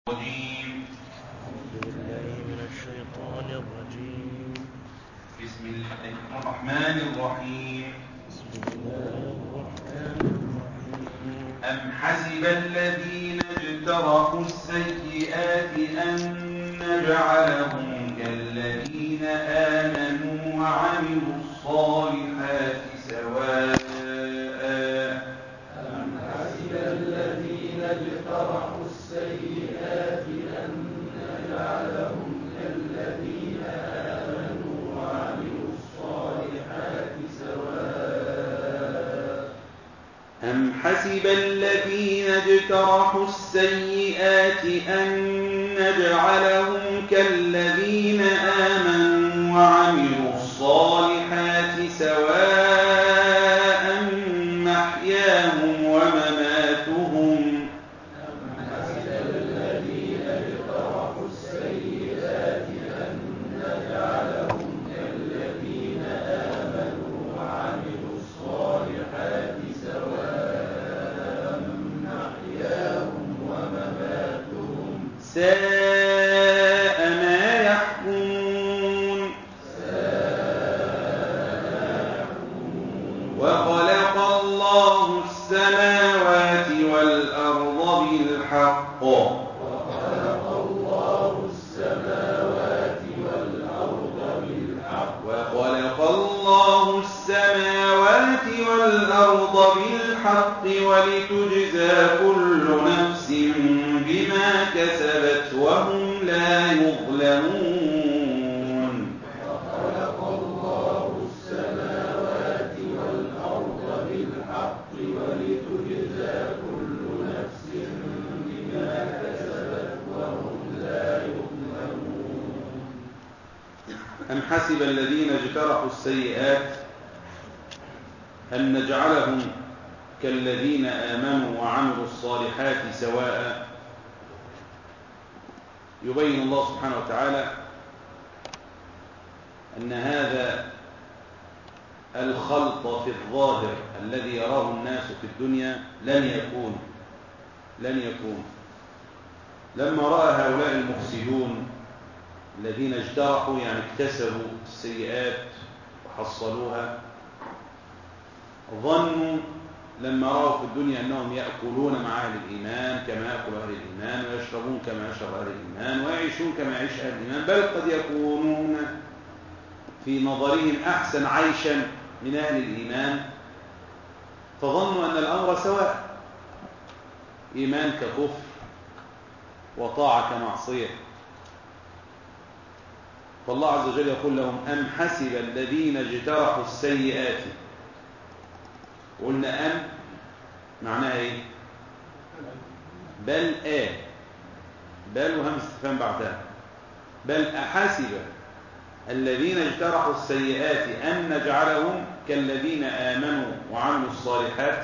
الرجيم أعوذ بالله من الشيطان الرجيم بسم الله الرحمن الرحيم بسم الله الرحمن الرحيم أم حسب الذين اجترحوا السيئات أن نجعلهم كالذين آمنوا وعملوا الصالحات سواء أم حسب الذين اجترحوا السيئات أن نجعلهم كالذين آمنوا وعملوا الصالحات سواء أم حسب الذين اجترحوا السيئات أن نجعلهم كالذين آمنوا وعملوا الصالحات سواء محياهم ومماتهم أم حسب الذين اجترحوا السيئات أن نجعلهم كالذين آمنوا وعملوا الصالحات سواء محياهم ومماتهم ساء ما يحكمون وخلق الله السماوات والأرض بالحق وخلق الله السماوات والأرض بالحق وخلق الله السماوات والأرض بالحق ولتجزى كل نفس بما كسبت وهم لا يظلمون وخلق الله السماوات والأرض بالحق ولتجزى كل نفس بما كسبت وهم لا يظلمون أم حسب الذين اجترحوا السيئات أن نجعلهم كالذين آمنوا وعملوا الصالحات سواء يبين الله سبحانه وتعالى أن هذا الخلط في الظاهر الذي يراه الناس في الدنيا لن يكون لن يكون لما رأى هؤلاء المفسدون الذين اجترحوا يعني اكتسبوا السيئات وحصلوها ظنوا لما رأوا في الدنيا أنهم يأكلون مع أهل الإيمان كما يأكل أهل الإيمان ويشربون كما يشرب أهل الإيمان ويعيشون كما يعيش أهل الإيمان بل قد يكونون في نظرهم أحسن عيشا من أهل الإيمان فظنوا أن الأمر سواء إيمان ككفر وطاعة كمعصية فالله عز وجل يقول لهم أم حسب الذين اجترحوا السيئات قلنا أم معناها إيه بل آ بل وهم استفهام بعدها بل أحسب الذين اجترحوا السيئات أن نجعلهم كالذين آمنوا وعملوا الصالحات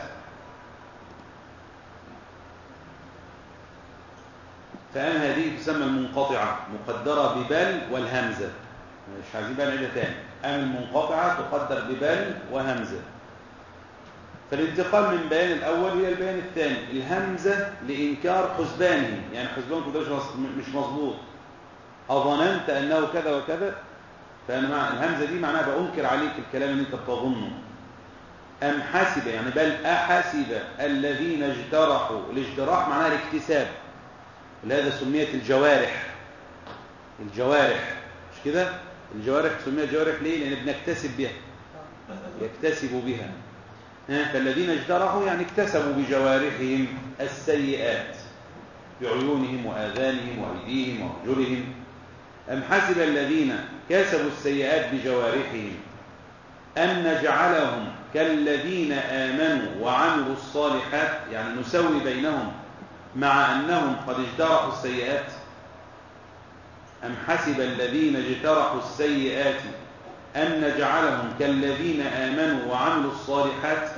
فأم هذه تسمى المنقطعة مقدرة ببل والهمزة مش عايزين بقى نعيدها تاني أم المنقطعة تقدر ببل وهمزة فالانتقال من بيان الأول إلى البيان الثاني الهمزة لإنكار حسبانه يعني حسبانكم ده مش مظبوط أظننت أنه كذا وكذا فأنا مع الهمزة دي معناها بأنكر عليك الكلام اللي أنت بتظنه أم حسب يعني بل أحسب الذين اجترحوا الاجتراح معناها الاكتساب ولهذا سميت الجوارح الجوارح مش كده الجوارح سميت جوارح ليه لأن بنكتسب بها يكتسب بها فالذين اجترحوا يعني اكتسبوا بجوارحهم السيئات بعيونهم وآذانهم وأيديهم وأرجلهم أم حسب الذين كسبوا السيئات بجوارحهم أن نجعلهم كالذين آمنوا وعملوا الصالحات يعني نسوي بينهم مع أنهم قد اجترحوا السيئات أم حسب الذين اجترحوا السيئات أن نجعلهم كالذين آمنوا وعملوا الصالحات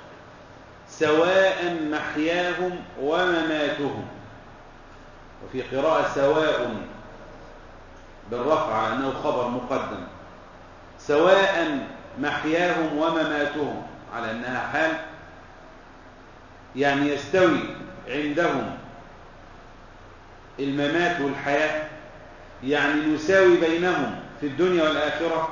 سواء محياهم ومماتهم وفي قراءة سواء بالرفع على أنه خبر مقدم سواء محياهم ومماتهم على أنها حال يعني يستوي عندهم الممات والحياة يعني نساوي بينهم في الدنيا والآخرة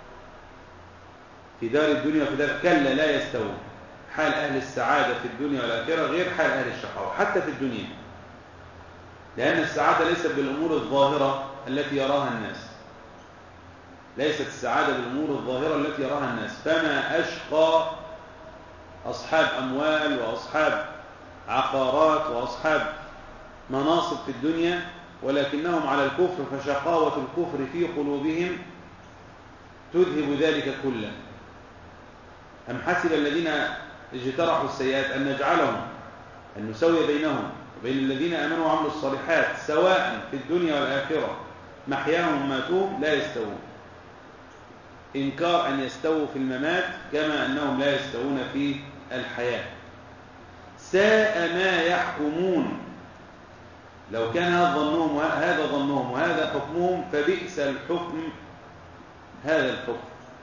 في دار الدنيا وفي دار كلا لا يستوون حال أهل السعادة في الدنيا والآخرة غير حال أهل الشقاوة حتى في الدنيا لأن السعادة ليست بالأمور الظاهرة التي يراها الناس ليست السعادة بالأمور الظاهرة التي يراها الناس فما أشقى أصحاب أموال وأصحاب عقارات وأصحاب مناصب في الدنيا ولكنهم على الكفر فشقاوة الكفر في قلوبهم تذهب ذلك كله أم حسب الذين اجترحوا السيئات أن نجعلهم أن نسوي بينهم وبين الذين آمنوا وعملوا الصالحات سواء في الدنيا والآخرة محياهم وماتوهم لا يستوون إنكار أن يستووا في الممات كما أنهم لا يستوون في الحياة ساء ما يحكمون لو كان هذا ظنهم وهذا ظنهم وهذا حكمهم فبئس الحكم هذا الحكم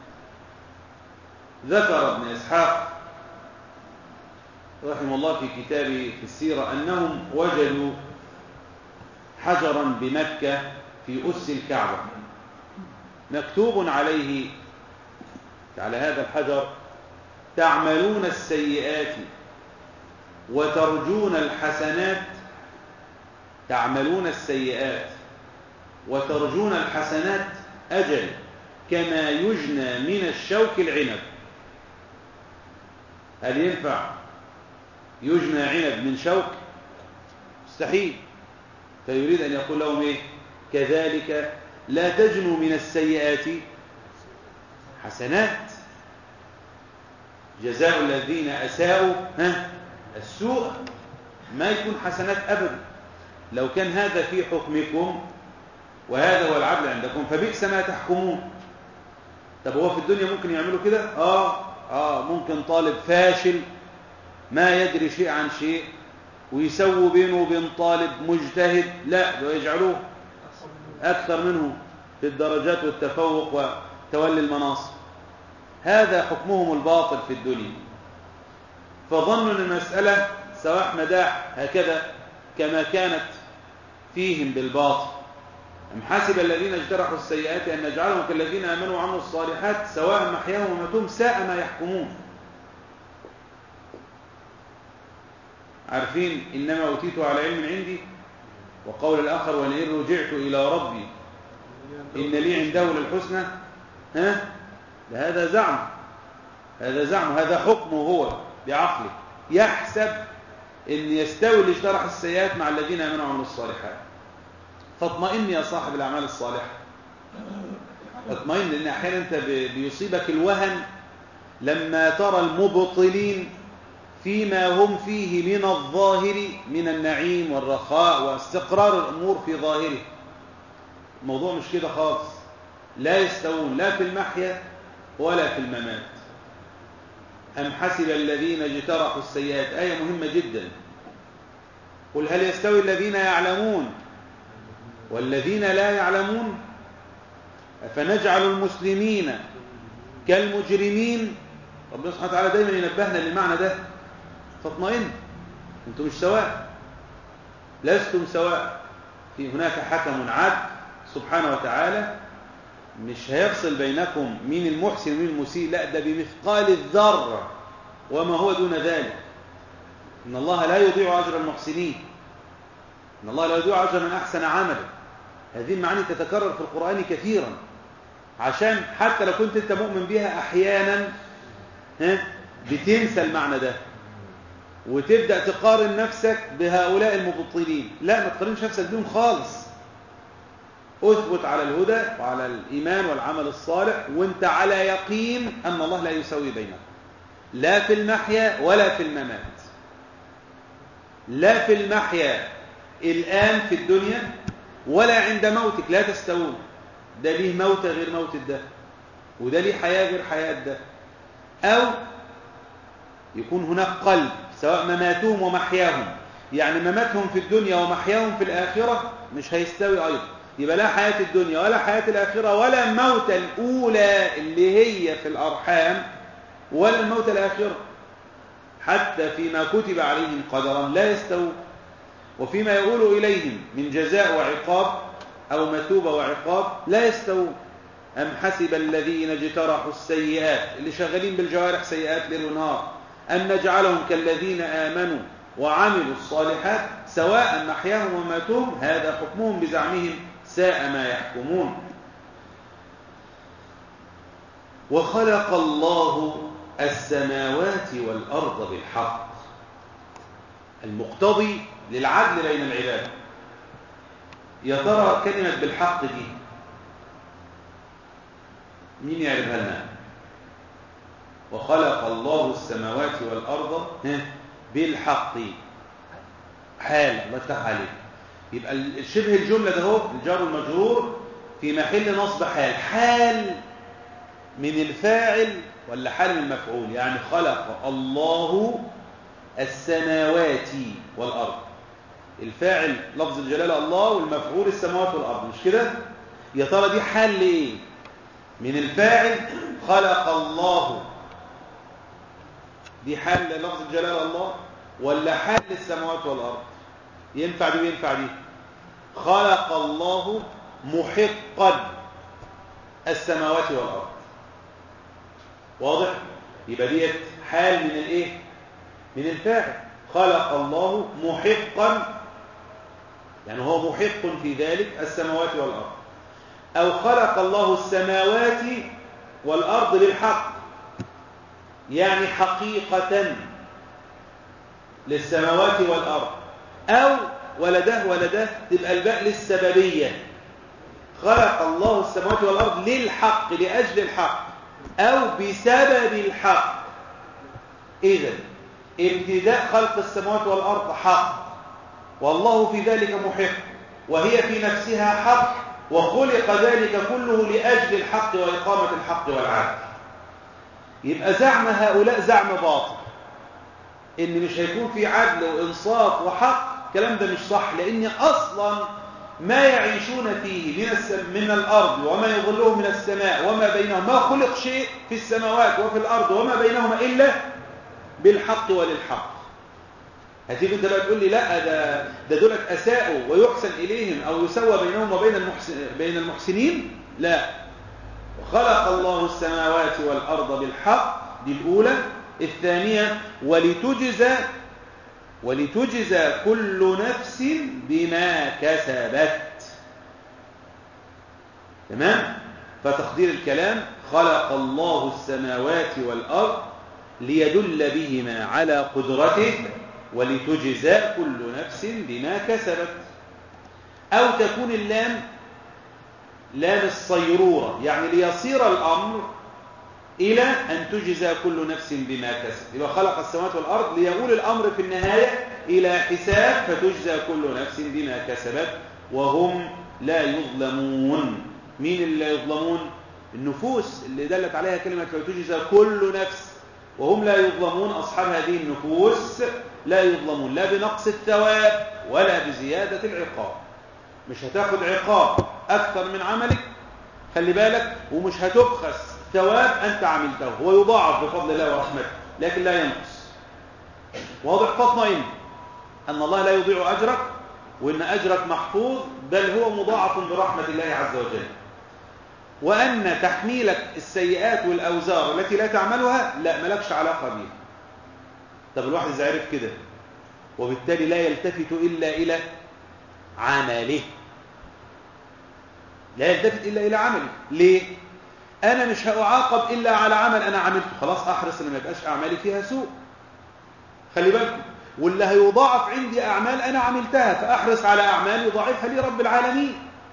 ذكر ابن إسحاق رحمه الله في كتابه في السيرة أنهم وجدوا حجرا بمكة في أس الكعبة مكتوب عليه على هذا الحجر تعملون السيئات وترجون الحسنات تعملون السيئات وترجون الحسنات أجل كما يجنى من الشوك العنب هل ينفع يجنى عنب من شوك مستحيل فيريد أن يقول لهم إيه كذلك لا تجنوا من السيئات حسنات جزاء الذين أساءوا ها السوء ما يكون حسنات أبدا لو كان هذا في حكمكم وهذا هو العدل عندكم فبئس ما تحكمون طب هو في الدنيا ممكن يعملوا كده آه آه ممكن طالب فاشل ما يدري شيء عن شيء ويسووا بينه وبين طالب مجتهد لا ويجعلوه أكثر منه في الدرجات والتفوق وتولي المناصب هذا حكمهم الباطل في الدنيا فظنوا أن المسألة سواء مداح هكذا كما كانت فيهم بالباطل أم حسب الذين اجترحوا السيئات أن نجعلهم كالذين آمنوا وعملوا الصالحات سواء محياهم وماتهم ساء ما يحكمون عارفين إنما أوتيت على علم عندي وقول الآخر ولئن رجعت إلى ربي إن لي عنده للحسنى ها هذا زعم هذا زعم هذا حكمه هو بعقله يحسب ان يستوي اللي اجترح السيئات مع الذين امنوا وعملوا الصالحات فاطمئن يا صاحب الاعمال الصالحه اطمئن لان احيانا انت بيصيبك الوهن لما ترى المبطلين فيما هم فيه من الظاهر من النعيم والرخاء واستقرار الامور في ظاهره الموضوع مش كده خالص لا يستوون لا في المحيا ولا في الممات أم حسب الذين اجترحوا السيئات آية مهمة جدا قل هل يستوي الذين يعلمون والذين لا يعلمون أفنجعل المسلمين كالمجرمين ربنا سبحانه وتعالى دايما ينبهنا للمعنى ده فاطمئن انتم مش سواء لستم سواء في هناك حكم عدل سبحانه وتعالى مش هيفصل بينكم مين المحسن ومين المسيء لا ده بمثقال الذرة وما هو دون ذلك إن الله لا يضيع أجر المحسنين إن الله لا يضيع أجر من أحسن عملا هذه المعاني تتكرر في القرآن كثيرا عشان حتى لو كنت أنت مؤمن بها أحيانا ها بتنسى المعنى ده وتبدأ تقارن نفسك بهؤلاء المبطلين لا ما تقارنش نفسك بهم خالص اثبت على الهدى وعلى الإيمان والعمل الصالح وانت على يقين أن الله لا يسوي بينهم لا في المحيا ولا في الممات لا في المحيا الآن في الدنيا ولا عند موتك لا تستوون ده ليه موت غير موت ده وده ليه حياة غير حياة ده أو يكون هناك قلب سواء مماتهم ومحياهم يعني مماتهم في الدنيا ومحياهم في الآخرة مش هيستوي أيضا يبقى لا حياة الدنيا ولا حياة الآخرة ولا الموت الأولى اللي هي في الأرحام ولا الموت الآخرة حتى فيما كتب عليهم قدرا لا يستوون وفيما يقول إليهم من جزاء وعقاب أو مثوبة وعقاب لا يستوون أم حسب الذين اجترحوا السيئات اللي شغالين بالجوارح سيئات ليل ونهار أن نجعلهم كالذين آمنوا وعملوا الصالحات سواء محياهم وماتهم هذا حكمهم بزعمهم ساء ما يحكمون وخلق الله السماوات والأرض بالحق المقتضي للعدل بين العباد يا ترى كلمة بالحق دي مين يعرفها لنا وخلق الله السماوات والأرض بالحق حال الله يفتح عليك يبقى شبه الجملة ده هو الجار المجرور في محل نصب حال حال من الفاعل ولا حال من المفعول يعني خلق الله السماوات والأرض الفاعل لفظ الجلالة الله والمفعول السماوات والأرض مش كده يا ترى دي حال لإيه من الفاعل خلق الله دي حال لفظ الجلالة الله ولا حال للسماوات والأرض ينفع دي وينفع دي خلق الله محقا السماوات والأرض واضح يبقى ديت حال من الايه من الفاعل خلق الله محقا يعني هو محق في ذلك السماوات والأرض أو خلق الله السماوات والأرض بالحق يعني حقيقة للسماوات والأرض أو ولده ولده تبقى الباء للسببية خلق الله السماوات والأرض للحق لأجل الحق أو بسبب الحق إذا ابتداء خلق السماوات والأرض حق والله في ذلك محق وهي في نفسها حق وخلق ذلك كله لأجل الحق وإقامة الحق والعدل يبقى زعم هؤلاء زعم باطل إن مش هيكون في عدل وإنصاف وحق الكلام ده مش صح لأن أصلا ما يعيشون فيه من, السم من الأرض وما يظلهم من السماء وما بينهم ما خلق شيء في السماوات وفي الأرض وما بينهما إلا بالحق وللحق هتيجي انت بقى تقول لي لا ده ده دولت اساءوا ويحسن اليهم او يسوى بينهم وبين المحسن بين المحسنين لا خلق الله السماوات والارض بالحق دي الاولى الثانيه ولتجزى ولتجزى كل نفس بما كسبت تمام فتقدير الكلام خلق الله السماوات والارض ليدل بهما على قدرته ولتجزى كل نفس بما كسبت أو تكون اللام لام الصيرورة يعني ليصير الأمر إلى أن تجزى كل نفس بما كسبت يبقى خلق السماوات والأرض ليقول الأمر في النهاية إلى حساب فتجزى كل نفس بما كسبت وهم لا يظلمون مين اللي لا يظلمون النفوس اللي دلت عليها كلمة فتجزى كل نفس وهم لا يظلمون أصحاب هذه النفوس لا يظلمون لا بنقص الثواب ولا بزيادة العقاب مش هتاخد عقاب أكثر من عملك خلي بالك ومش هتبخس ثواب أنت عملته هو يضاعف بفضل الله ورحمته لكن لا ينقص واضح فاطمئن أن الله لا يضيع أجرك وأن أجرك محفوظ بل هو مضاعف برحمة الله عز وجل وأن تحميلك السيئات والأوزار التي لا تعملها لا ملكش علاقة بها طب الواحد إذا عرف كده وبالتالي لا يلتفت إلا إلى عمله لا يلتفت إلا إلى عمله ليه؟ أنا مش هأعاقب إلا على عمل أنا عملته خلاص أحرص أن ما يبقاش أعمالي فيها سوء خلي بالكم واللي هيضاعف عندي أعمال أنا عملتها فأحرص على أعمال يضاعفها لي رب العالمين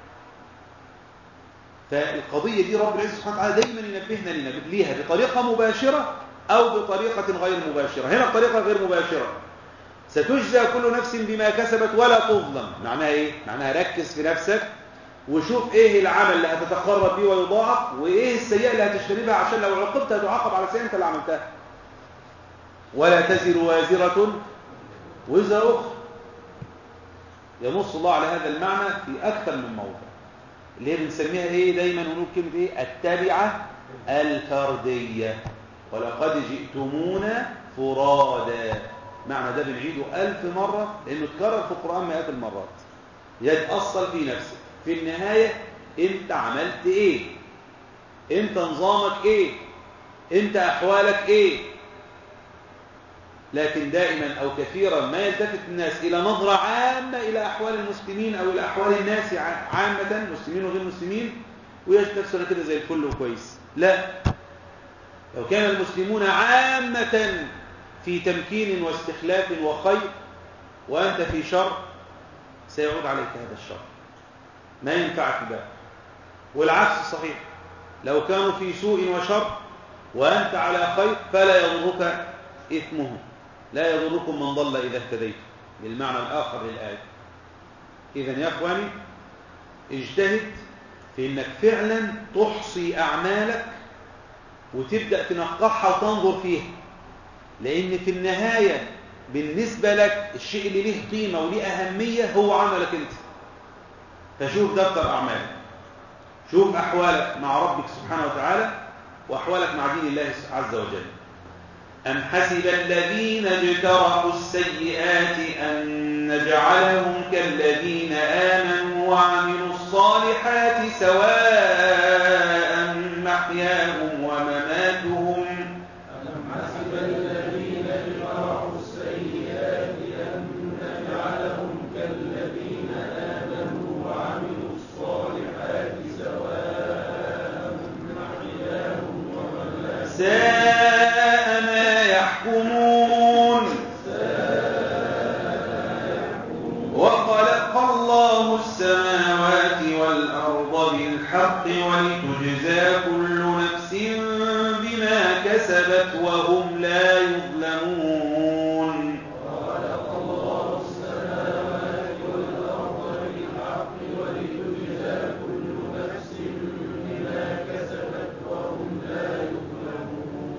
فالقضية دي رب العزة سبحانه وتعالى دايما ينبهنا ليها بطريقة مباشرة أو بطريقة غير مباشرة هنا بطريقة غير مباشرة ستجزى كل نفس بما كسبت ولا تظلم معناها إيه؟ معناها ركز في نفسك وشوف إيه العمل اللي هتتقرب بيه ويضاعف وإيه السيئة اللي هتجتنبها عشان لو عقبت هتعاقب على سيئة أنت اللي عملتها ولا تزر وازرة وزر أخرى ينص الله على هذا المعنى في أكثر من موضع اللي هي بنسميها ايه دايما ونقول كلمه ايه التبعه الفرديه ولقد جئتمونا فرادا معنى ده بنعيده ألف مرة لأنه اتكرر في القرآن مئات المرات يتأصل في نفسك في النهاية انت عملت ايه انت نظامك ايه انت احوالك ايه لكن دائما او كثيرا ما يلتفت الناس الى نظرة عامة الى احوال المسلمين او الى احوال الناس عامة مسلمين وغير مسلمين ويجد نفسه كده زي الفل وكويس لا لو كان المسلمون عامة في تمكين واستخلاف وخير وأنت في شر سيعود عليك هذا الشر ما ينفعك ده والعكس صحيح لو كانوا في سوء وشر وأنت على خير فلا يضرك إثمه لا يضركم من ضل إذا اهتديت بالمعنى الآخر للآية إذا يا أخواني اجتهد في أنك فعلا تحصي أعمالك وتبدأ تنقحها وتنظر فيها لأن في النهاية بالنسبة لك الشيء اللي له قيمة وله أهمية هو عملك أنت فشوف دفتر أعمالك شوف أحوالك مع ربك سبحانه وتعالى وأحوالك مع دين الله عز وجل أم حسب الذين اجترحوا السيئات أن نجعلهم كالذين آمنوا وعملوا الصالحات سواء محياهم ومماتهم ألم حسب الذين اجترحوا السيئات أن نجعلهم كالذين آمنوا وعملوا الصالحات سواء محياهم ومماتهم ساء ما يحكمون وخلق الله السماوات والأرض بالحق ولتجزى كل نفس بما كسبت وهم لا يظلمون وخلق الله السماوات والأرض بالحق ولتجزى كل نفس بما كسبت وهم لا يظلمون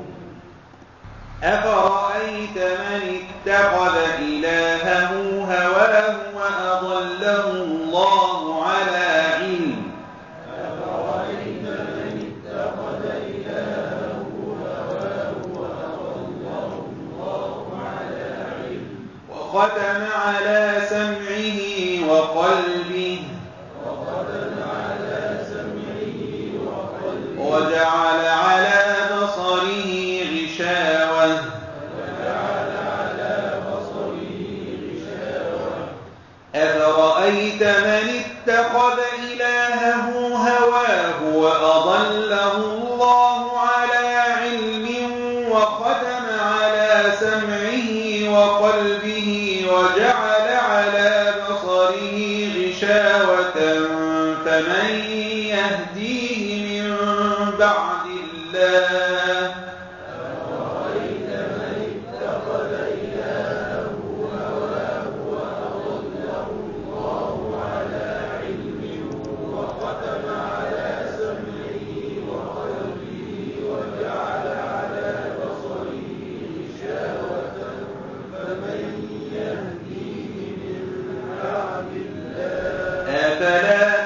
أفرأيت من اتخذ إلهه هواه وأضله الله على علم أفرأيت من اتخذ إلهه هواه وأضله الله على علم وختم على سمعه وقلبه وختم على سمعه وقلبه وجعل على بصره غشاوة وجعل على بصره غشاوة أفرأيت من اتخذ إلهه هواه وأضله الله على علم وختم على سمعه وقلبه وجعل على بصره غشاوة فمن يهديه من بعد الله أفرأيت من اتخذ إلهه هواه وأضله الله على علم وختم على سمعه وقلبه وجعل على بصره غشاوة فمن يهديه من بعد الله أفلا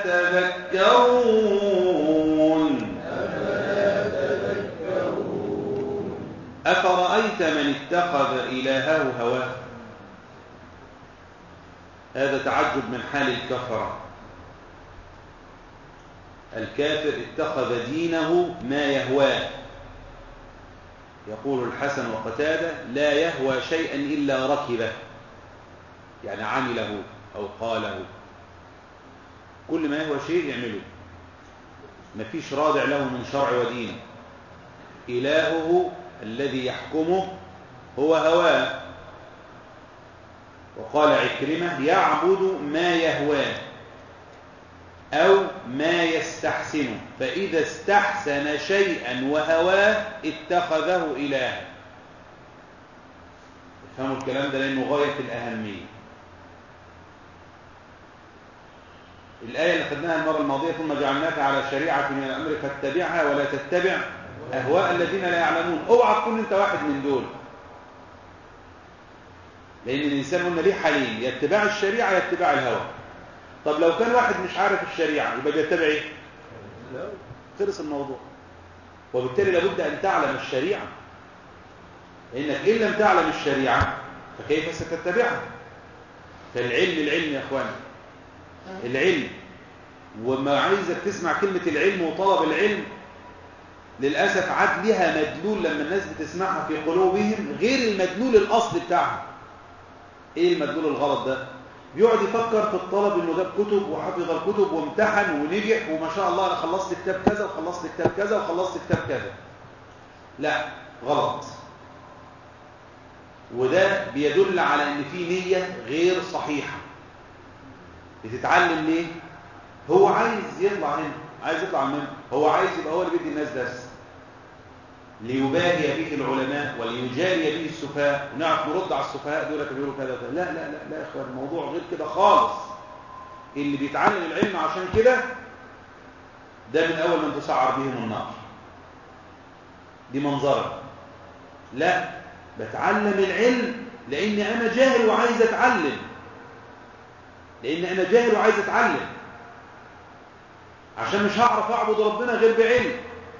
تذكرون أفلا تذكرون أفرأيت من اتخذ إلهه هواه هذا تعجب من حال الكفرة الكافر اتخذ دينه ما يهواه يقول الحسن وقتادة لا يهوى شيئا إلا ركبه يعني عمله أو قاله كل ما يهوى شيء يعمله مفيش رادع له من شرع ودين إلهه الذي يحكمه هو هواه وقال عكرمة يعبد ما يهواه أو ما يستحسنه فإذا استحسن شيئا وهواه اتخذه إلها افهموا الكلام ده لأنه غاية الأهمية الآية اللي خدناها المرة الماضية ثم جعلناك على شريعة من الأمر فاتبعها ولا تتبع أهواء الذين لا يعلمون اوعى تكون أنت واحد من دول لأن الإنسان قلنا ليه حالين يا اتباع الشريعة يا اتباع الهوى طب لو كان واحد مش عارف الشريعة يبقى بيتبع ايه؟ خلص الموضوع وبالتالي لابد أن تعلم الشريعة لأنك إن لم تعلم الشريعة فكيف ستتبعها فالعلم العلم يا اخواني العلم وما عايزك تسمع كلمة العلم وطلب العلم للأسف عاد لها مدلول لما الناس بتسمعها في قلوبهم غير المدلول الأصلي بتاعها ايه المدلول الغلط ده بيقعد يفكر في الطلب انه جاب كتب وحفظ الكتب وامتحن ونجح وما شاء الله انا خلصت كتاب كذا وخلصت كتاب كذا وخلصت كتاب كذا لا غلط وده بيدل على ان في نية غير صحيحة بتتعلم ليه هو عايز يطلع هنا عايز يطلع منه هو عايز يبقى هو اللي بيدي الناس درس ليباهي به العلماء وليجاري به السفهاء ونعرف نرد على السفهاء دول بيقولوا كذا وكذا لا لا لا لا يا اخوان الموضوع غير كده خالص اللي بيتعلم العلم عشان كده ده من اول من تسعر بهم النار دي منظره لا بتعلم العلم لاني انا جاهل وعايز اتعلم لان انا جاهل وعايز اتعلم عشان مش هعرف اعبد ربنا غير بعلم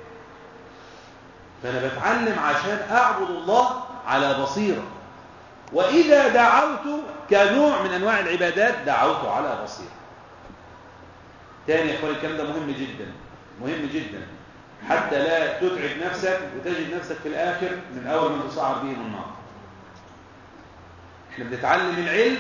فانا بتعلم عشان اعبد الله على بصيره واذا دعوت كنوع من انواع العبادات دعوت على بصيره تاني يا اخواني الكلام ده مهم جدا مهم جدا حتى لا تتعب نفسك وتجد نفسك في الاخر من اول من تصعر به من النار احنا بنتعلم العلم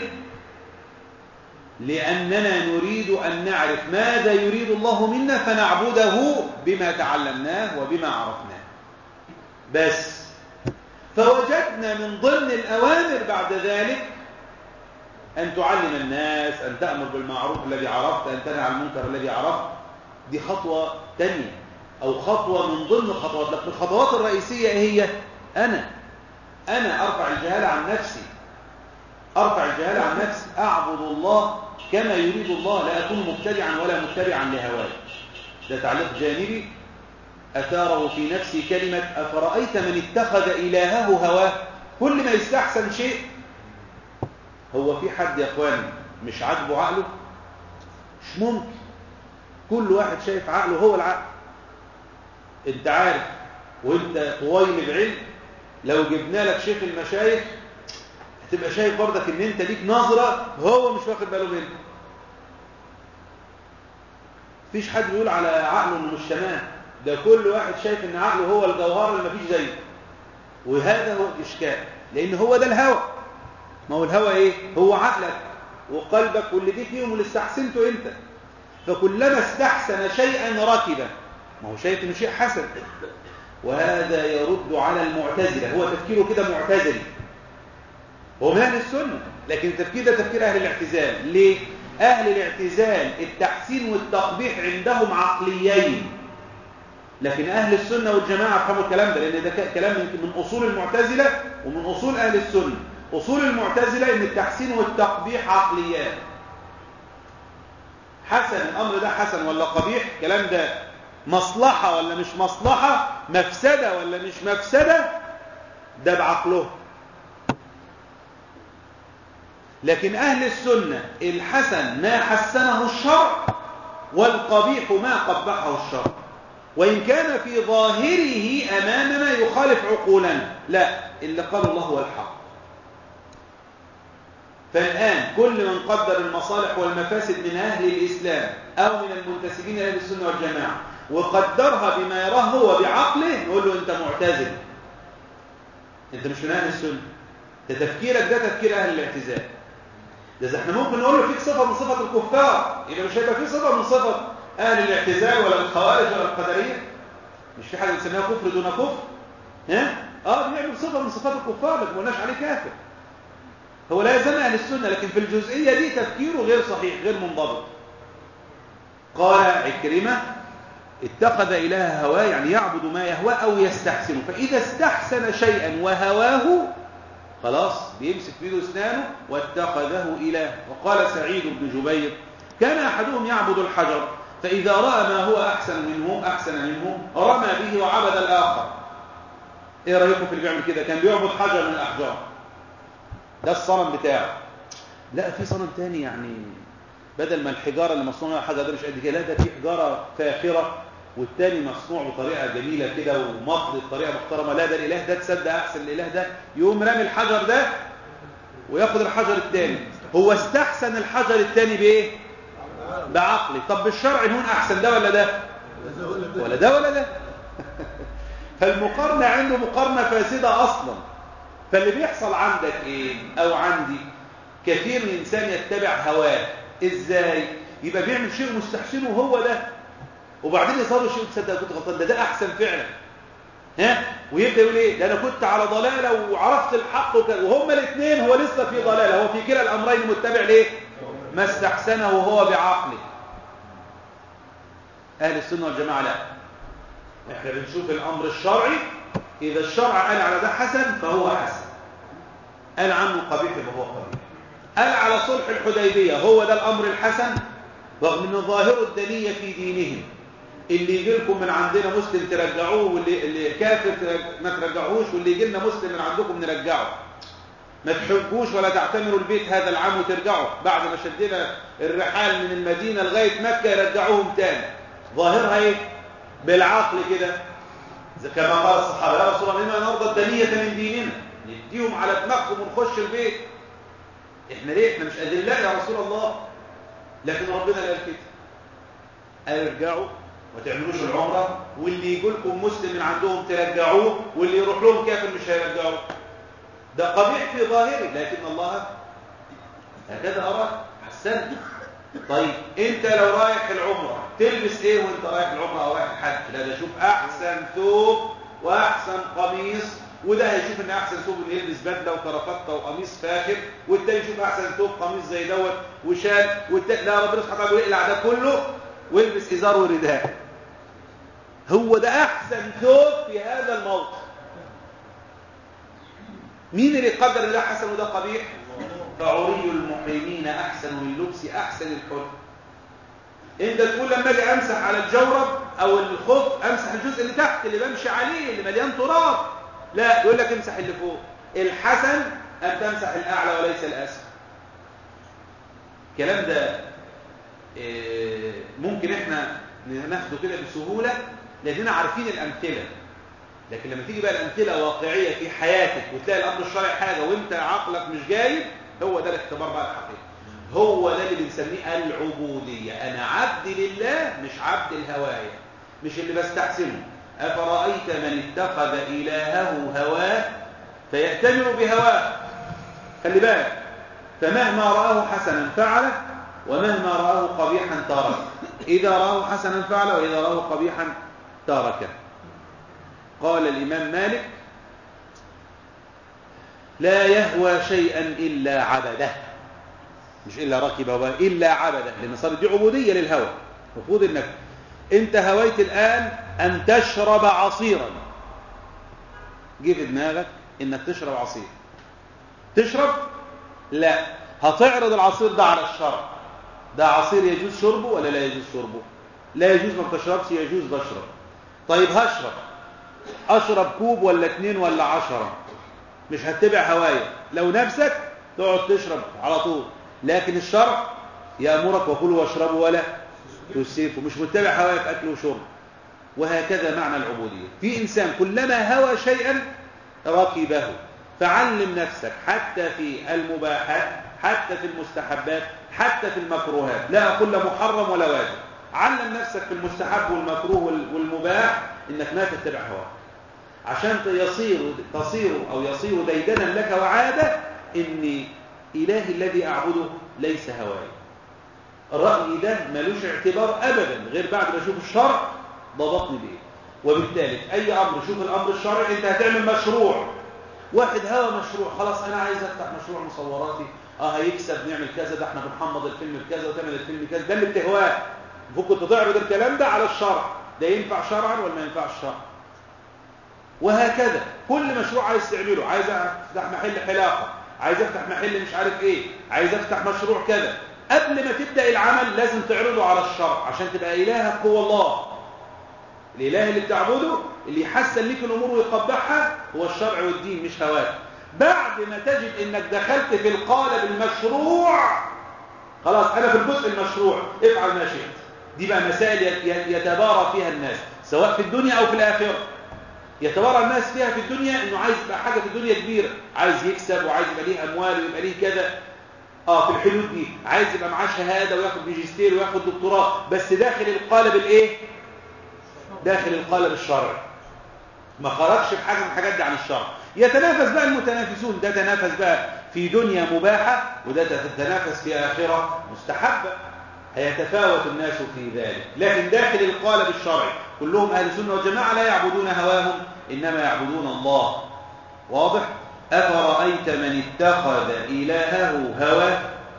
لأننا نريد أن نعرف ماذا يريد الله منا فنعبده بما تعلمناه وبما عرفناه بس فوجدنا من ضمن الأوامر بعد ذلك أن تعلم الناس أن تأمر بالمعروف الذي عرفت أن تنهى عن المنكر الذي عرفت دي خطوة تانية أو خطوة من ضمن الخطوات لكن الخطوات الرئيسية هي أنا أنا أرفع الجهالة عن نفسي أرفع الجهالة عن نفسي أعبد الله كما يريد الله لا أكون مبتدعا ولا متبعا لهواي ده تعليق جانبي أثاره في نفسي كلمة أفرأيت من اتخذ إلهه هواه كل ما يستحسن شيء هو في حد يا أخواني مش عاجبه عقله مش ممكن كل واحد شايف عقله هو العقل انت عارف وانت طويل بعلم لو جبنا لك شيخ المشايخ هتبقى شايف برضك ان انت ليك نظرة هو مش واخد باله منها مفيش حد بيقول على عقله انه مش تمام ده كل واحد شايف ان عقله هو الجوهر اللي مفيش زيه وهذا هو الاشكال لان هو ده الهوى ما هو الهوى ايه هو عقلك وقلبك واللي جه فيهم واللي استحسنته انت فكلما استحسن شيئا ركبه ما هو شايف انه شيء حسن وهذا يرد على المعتزله هو تفكيره كده معتزلي هو من اهل السنه لكن التفكير ده تفكير اهل الاعتزال ليه اهل الاعتزال التحسين والتقبيح عندهم عقليين لكن اهل السنه والجماعه فهموا الكلام ده لان ده كلام من اصول المعتزله ومن اصول اهل السنه اصول المعتزله ان التحسين والتقبيح عقليات حسن الامر ده حسن ولا قبيح الكلام ده مصلحه ولا مش مصلحه مفسده ولا مش مفسده ده بعقله لكن أهل السنة الحسن ما حسنه الشرع والقبيح ما قبحه الشرع وإن كان في ظاهره أمامنا يخالف عقولنا لا اللي قال الله هو الحق فالآن كل من قدر المصالح والمفاسد من أهل الإسلام أو من المنتسبين إلى السنة والجماعة وقدرها بما يراه هو بعقله نقول له أنت معتزل أنت مش من أهل السنة ده تفكيرك ده تفكير أهل الاعتزال ده إذا احنا ممكن نقول له فيك صفة من صفة الكفار يبقى مش هيبقى فيه صفة من صفة أهل الاعتزال ولا الخوارج ولا القدرية مش في حاجة بنسميها كفر دون كفر ها؟ اه بيعمل صفة من صفات الكفار لكن ما قلناش عليه كافر هو لا يزال أهل السنة لكن في الجزئية دي تفكيره غير صحيح غير منضبط قال عكرمة اتخذ إله هواه يعني يعبد ما يهوى أو يستحسنه فإذا استحسن شيئا وهواه خلاص بيمسك بيده اسنانه واتخذه إله وقال سعيد بن جبير كان أحدهم يعبد الحجر فإذا رأى ما هو أحسن منه أحسن منه رمى به وعبد الآخر إيه رأيكم في اللي بيعمل كده كان بيعبد حجر من الأحجار ده الصنم بتاعه لا في صنم تاني يعني بدل ما الحجارة اللي مصنوعة على حجر ده مش قد كده لا ده في حجارة فاخرة والتاني مصنوع بطريقة جميلة كده ومطل بطريقة محترمة لا ده الإله ده تصدق أحسن الإله ده يقوم رامي الحجر ده وياخد الحجر الثاني هو استحسن الحجر الثاني بايه بعقلي طب بالشرع هون احسن ده ولا ده ولا ده ولا ده فالمقارنه عنده مقارنه فاسده اصلا فاللي بيحصل عندك ايه او عندي كثير من الانسان يتبع هواه ازاي يبقى بيعمل شيء مستحسنه وهو ده وبعدين يصاب شيء تصدق كنت غلطان ده ده احسن فعلا ها ويبدا يقول ايه ده انا كنت على ضلاله وعرفت الحق وكذا وهما الاثنين هو لسه في ضلاله هو في كلا الامرين متبع ليه ما استحسنه هو بعقله اهل السنه والجماعه لا احنا بنشوف الامر الشرعي اذا الشرع قال على ده حسن فهو حسن قال عنه قبيح فهو قبيح قال على صلح الحديبيه هو ده الامر الحسن رغم ان ظاهر الدنيه في دينهم اللي يجي لكم من عندنا مسلم ترجعوه واللي اللي كافر ما ترجعوش واللي يجي لنا مسلم من عندكم نرجعه ما تحجوش ولا تعتمروا البيت هذا العام وترجعوا بعد ما شدنا الرحال من المدينة لغاية مكة يرجعوهم تاني ظاهرها ايه بالعقل كده كما قال الصحابة يا رسول الله إنا نرضى الدنية من ديننا نديهم على دماغهم ونخش البيت احنا ليه احنا مش أذلاء يا رسول الله لكن ربنا قال كده قال ارجعوا ما تعملوش العمرة واللي يجي لكم مسلم من عندهم ترجعوه واللي يروح لهم كافر مش هيرجعوه ده قبيح في ظاهره لكن الله هكذا أراد حسن طيب انت لو رايح العمرة تلبس ايه وانت رايح العمرة او رايح الحج لا ده شوف احسن ثوب واحسن قميص وده هيشوف ان احسن ثوب انه يلبس بدله وكرافته وقميص فاخر والتاني يشوف احسن ثوب قميص زي دوت وشال والتاني لا ربنا سبحانه وتعالى يقلع ده كله والبس ازار ورداء هو ده احسن ثوب في هذا الموطن مين اللي يقدر ان ده حسن وده قبيح فعري المحرمين احسن للبس احسن الحلم انت تقول لما اجي امسح على الجورب او الخف امسح الجزء اللي تحت اللي بمشي عليه اللي مليان تراب لا يقول لك امسح اللي فوق الحسن ان تمسح الاعلى وليس الاسفل الكلام ده ممكن احنا ناخده كده بسهوله لاننا عارفين الامثله لكن لما تيجي بقى الامثله واقعيه في حياتك وتلاقي الامر الشرعي حاجه وانت عقلك مش جايب هو ده الاختبار بقى الحقيقي هو ده اللي بنسميه العبوديه انا عبد لله مش عبد الهوايه مش اللي بستحسنه افرايت من اتخذ الهه هواه فيأتمر بهواه خلي بالك فمهما رآه حسنا فعله ومهما رآه قبيحا ترك إذا رآه حسنا فعله وإذا رآه قبيحا تركه قال الإمام مالك لا يهوى شيئا إلا عبده مش إلا ركبه إلا عبده لأن صارت دي عبودية للهوى المفروض إنك أنت هويت الآن أن تشرب عصيرا جه في دماغك إنك تشرب عصير تشرب لا هتعرض العصير ده على الشرع ده عصير يجوز شربه ولا لا يجوز شربه لا يجوز ما بتشربش يجوز بشرب طيب هشرب اشرب كوب ولا اتنين ولا عشرة مش هتبع هواية لو نفسك تقعد تشرب على طول لكن الشرع يأمرك وكلوا واشربوا ولا تسيفوا مش متبع هواية في أكل وشرب وهكذا معنى العبودية في إنسان كلما هوى شيئا ركبه فعلم نفسك حتى في المباحات حتى في المستحبات حتى في المكروهات لا أقول لا محرم ولا واجب علم نفسك في المستحب والمكروه والمباح انك ما تتبع هواك عشان يصير تصير او يصير ديدنا لك وعاده ان الهي الذي اعبده ليس هواي الراي ده ملوش اعتبار ابدا غير بعد ما اشوف الشرع ضبطني بايه وبالتالي في اي امر شوف الامر الشرعي انت هتعمل مشروع واحد هوى مشروع خلاص انا عايز افتح مشروع مصوراتي اه هيكسب نعمل كذا ده احنا بنحمض الفيلم بكذا وتعمل الفيلم كذا ده اللي بتهواه ممكن تعرض الكلام ده على الشرع ده ينفع شرعا ولا ما ينفعش شرعا وهكذا كل مشروع عايز تعمله عايز افتح محل حلاقه عايز افتح محل مش عارف ايه عايز افتح مشروع كذا قبل ما تبدا العمل لازم تعرضه على الشرع عشان تبقى الهك هو الله الاله اللي بتعبده اللي يحسن لك الامور ويقبحها هو الشرع والدين مش هواك بعد ما تجد انك دخلت في القالب المشروع خلاص انا في الجزء المشروع افعل ما شئت دي بقى مسائل يتبارى فيها الناس سواء في الدنيا او في الاخره يتورع الناس فيها في الدنيا انه عايز يبقى حاجه في الدنيا كبيره عايز يكسب وعايز يبقى ليه اموال ويبقى ليه كذا اه في الحدود دي عايز يبقى معاه شهاده وياخد ماجستير وياخد دكتوراه بس داخل القالب الايه داخل القالب الشرعي ما خرجش بحاجه من الحاجات دي عن الشرع يتنافس بقى المتنافسون ده تنافس بقى في دنيا مباحه وده تتنافس في اخره مستحبه هيتفاوت الناس في ذلك لكن داخل القالب الشرعي كلهم اهل السنه والجماعه لا يعبدون هواهم انما يعبدون الله واضح افرايت من اتخذ الهه هواه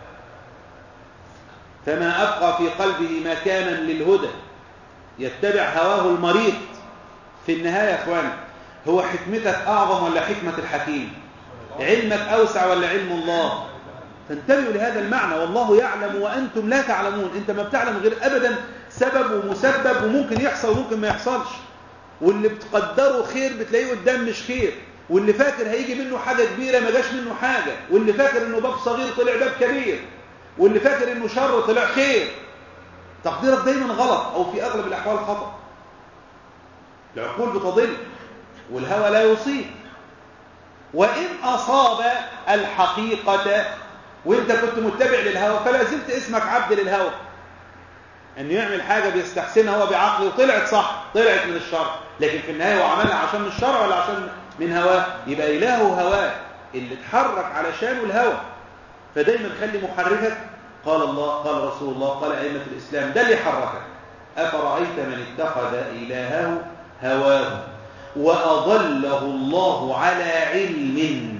فما ابقى في قلبه مكانا للهدى يتبع هواه المريض في النهايه يا اخوان هو حكمتك اعظم ولا حكمه الحكيم علمك اوسع ولا علم الله فانتبهوا لهذا المعنى والله يعلم وأنتم لا تعلمون أنت ما بتعلم غير أبدا سبب ومسبب وممكن يحصل وممكن ما يحصلش واللي بتقدره خير بتلاقيه قدام مش خير واللي فاكر هيجي منه حاجة كبيرة ما جاش منه حاجة واللي فاكر انه باب صغير طلع باب كبير واللي فاكر انه شر طلع خير تقديرك دايما غلط او في اغلب الاحوال خطأ العقول بتضل والهوى لا يصيب وإن أصاب الحقيقة وانت كنت متبع للهوى فلا زلت اسمك عبد للهوى انه يعمل حاجه بيستحسنها هو بعقله وطلعت صح طلعت من الشر لكن في النهايه هو عملها عشان من الشر ولا عشان من هواه يبقى الهه هواه اللي اتحرك علشانه الهوى فدايما خلي محركك قال الله قال رسول الله قال ائمه الاسلام ده اللي حركك افرايت من اتخذ الهه هواه واضله الله على علم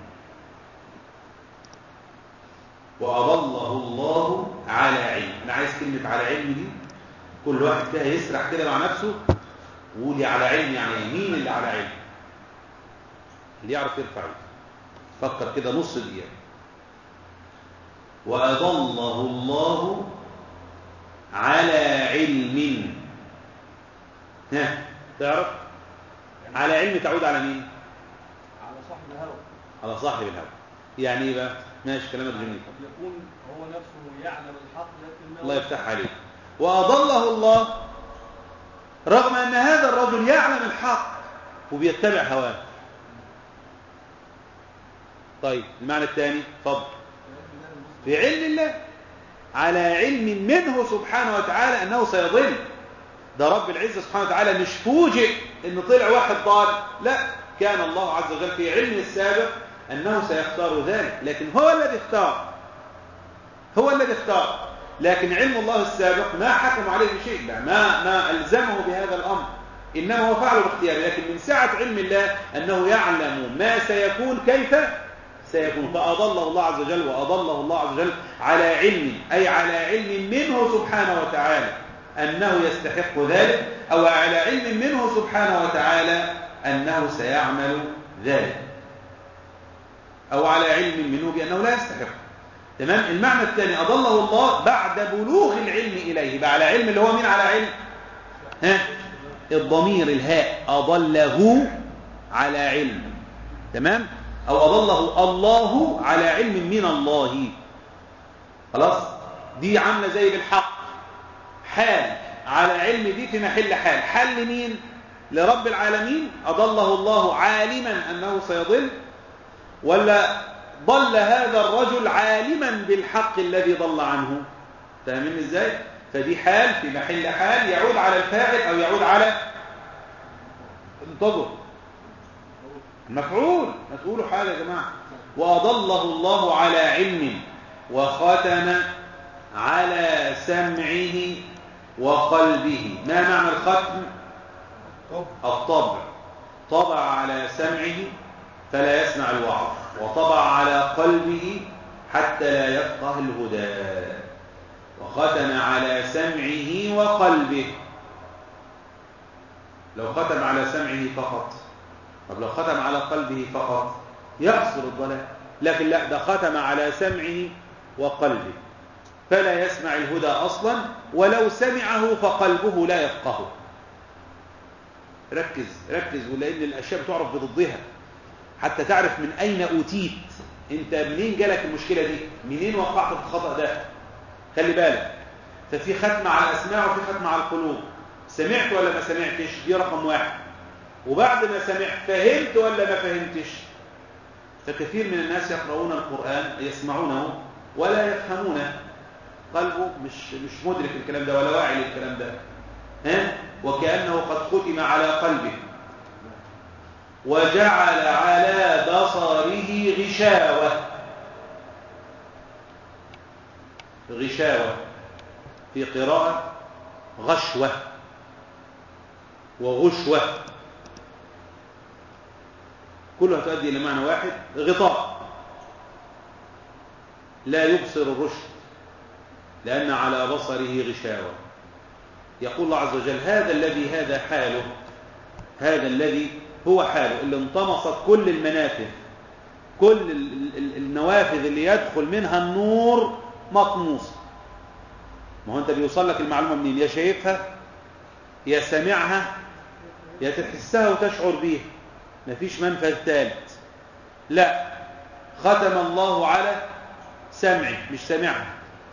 وأضله الله على علم أنا عايز كلمة على علم دي كل واحد فيها يسرح كده مع نفسه ويقول على علم يعني مين اللي على علم اللي يعرف يرفع يده فكر كده نص دقيقة وأضله الله على علم ها تعرف على علم تعود على مين على صاحب الهوى على صاحب الهوى يعني ايه بقى ماشي كلامك جميل قد يكون هو نفسه يعلم الحق لكن ما الله يفتح عليه وأضله الله رغم أن هذا الرجل يعلم الحق وبيتبع هواه طيب المعنى الثاني فضل في علم الله على علم منه سبحانه وتعالى أنه سيضل ده رب العزة سبحانه وتعالى مش فوجئ أن طلع واحد ضال لا كان الله عز وجل في علم السابق أنه سيختار ذلك لكن هو الذي اختار هو الذي اختار لكن علم الله السابق ما حكم عليه بشيء لا ما ما ألزمه بهذا الأمر إنما هو فعله باختياره لكن من سعة علم الله أنه يعلم ما سيكون كيف سيكون فأضله الله عز وجل وأضله الله عز وجل على علم أي على علم منه سبحانه وتعالى أنه يستحق ذلك أو على علم منه سبحانه وتعالى أنه سيعمل ذلك أو على علم منه بأنه لا يستحق تمام المعنى الثاني أضله الله بعد بلوغ العلم إليه بقى على علم اللي هو مين على علم ها الضمير الهاء أضله على علم تمام أو أضله الله على علم من الله خلاص دي عاملة زي بالحق حال على علم دي في محل حال حال لمين لرب العالمين أضله الله عالما أنه سيضل ولا ضل هذا الرجل عالما بالحق الذي ضل عنه فاهمين ازاي فدي حال في محل حال يعود على الفاعل او يعود على انتظر المفعول ما تقولوا حاجه يا جماعه واضله الله على علم وختم على سمعه وقلبه ما معنى الختم الطبع طبع على سمعه فلا يسمع الوعظ وطبع على قلبه حتى لا يفقه الهدى وختم على سمعه وقلبه لو ختم على سمعه فقط طب لو ختم على قلبه فقط يحصل الضلال لكن لا ده ختم على سمعه وقلبه فلا يسمع الهدى أصلا ولو سمعه فقلبه لا يفقهه ركز ركز ولأن الأشياء بتعرف بضدها حتى تعرف من أين أوتيت أنت منين جالك المشكلة دي منين وقعت في الخطأ ده خلي بالك ففي ختم على الأسماع وفي ختم على القلوب سمعت ولا ما سمعتش دي رقم واحد وبعد ما سمع فهمت ولا ما فهمتش فكثير من الناس يقرؤون القرآن يسمعونه ولا يفهمونه قلبه مش مش مدرك الكلام ده ولا واعي للكلام ده ها وكأنه قد ختم على قلبه وجعل على بصره غشاوة غشاوة في قراءة غشوة وغشوة كلها تؤدي إلى معنى واحد غطاء لا يبصر الرشد لأن على بصره غشاوة يقول الله عز وجل هذا الذي هذا حاله هذا الذي هو حاله اللي انطمست كل المنافذ كل ال- ال- النوافذ اللي يدخل منها النور مطموسة ما هو انت بيوصل لك المعلومة منين يا شايفها يا سامعها يا تحسها وتشعر بيها مفيش منفذ ثالث لا ختم الله على سمعه مش سامعها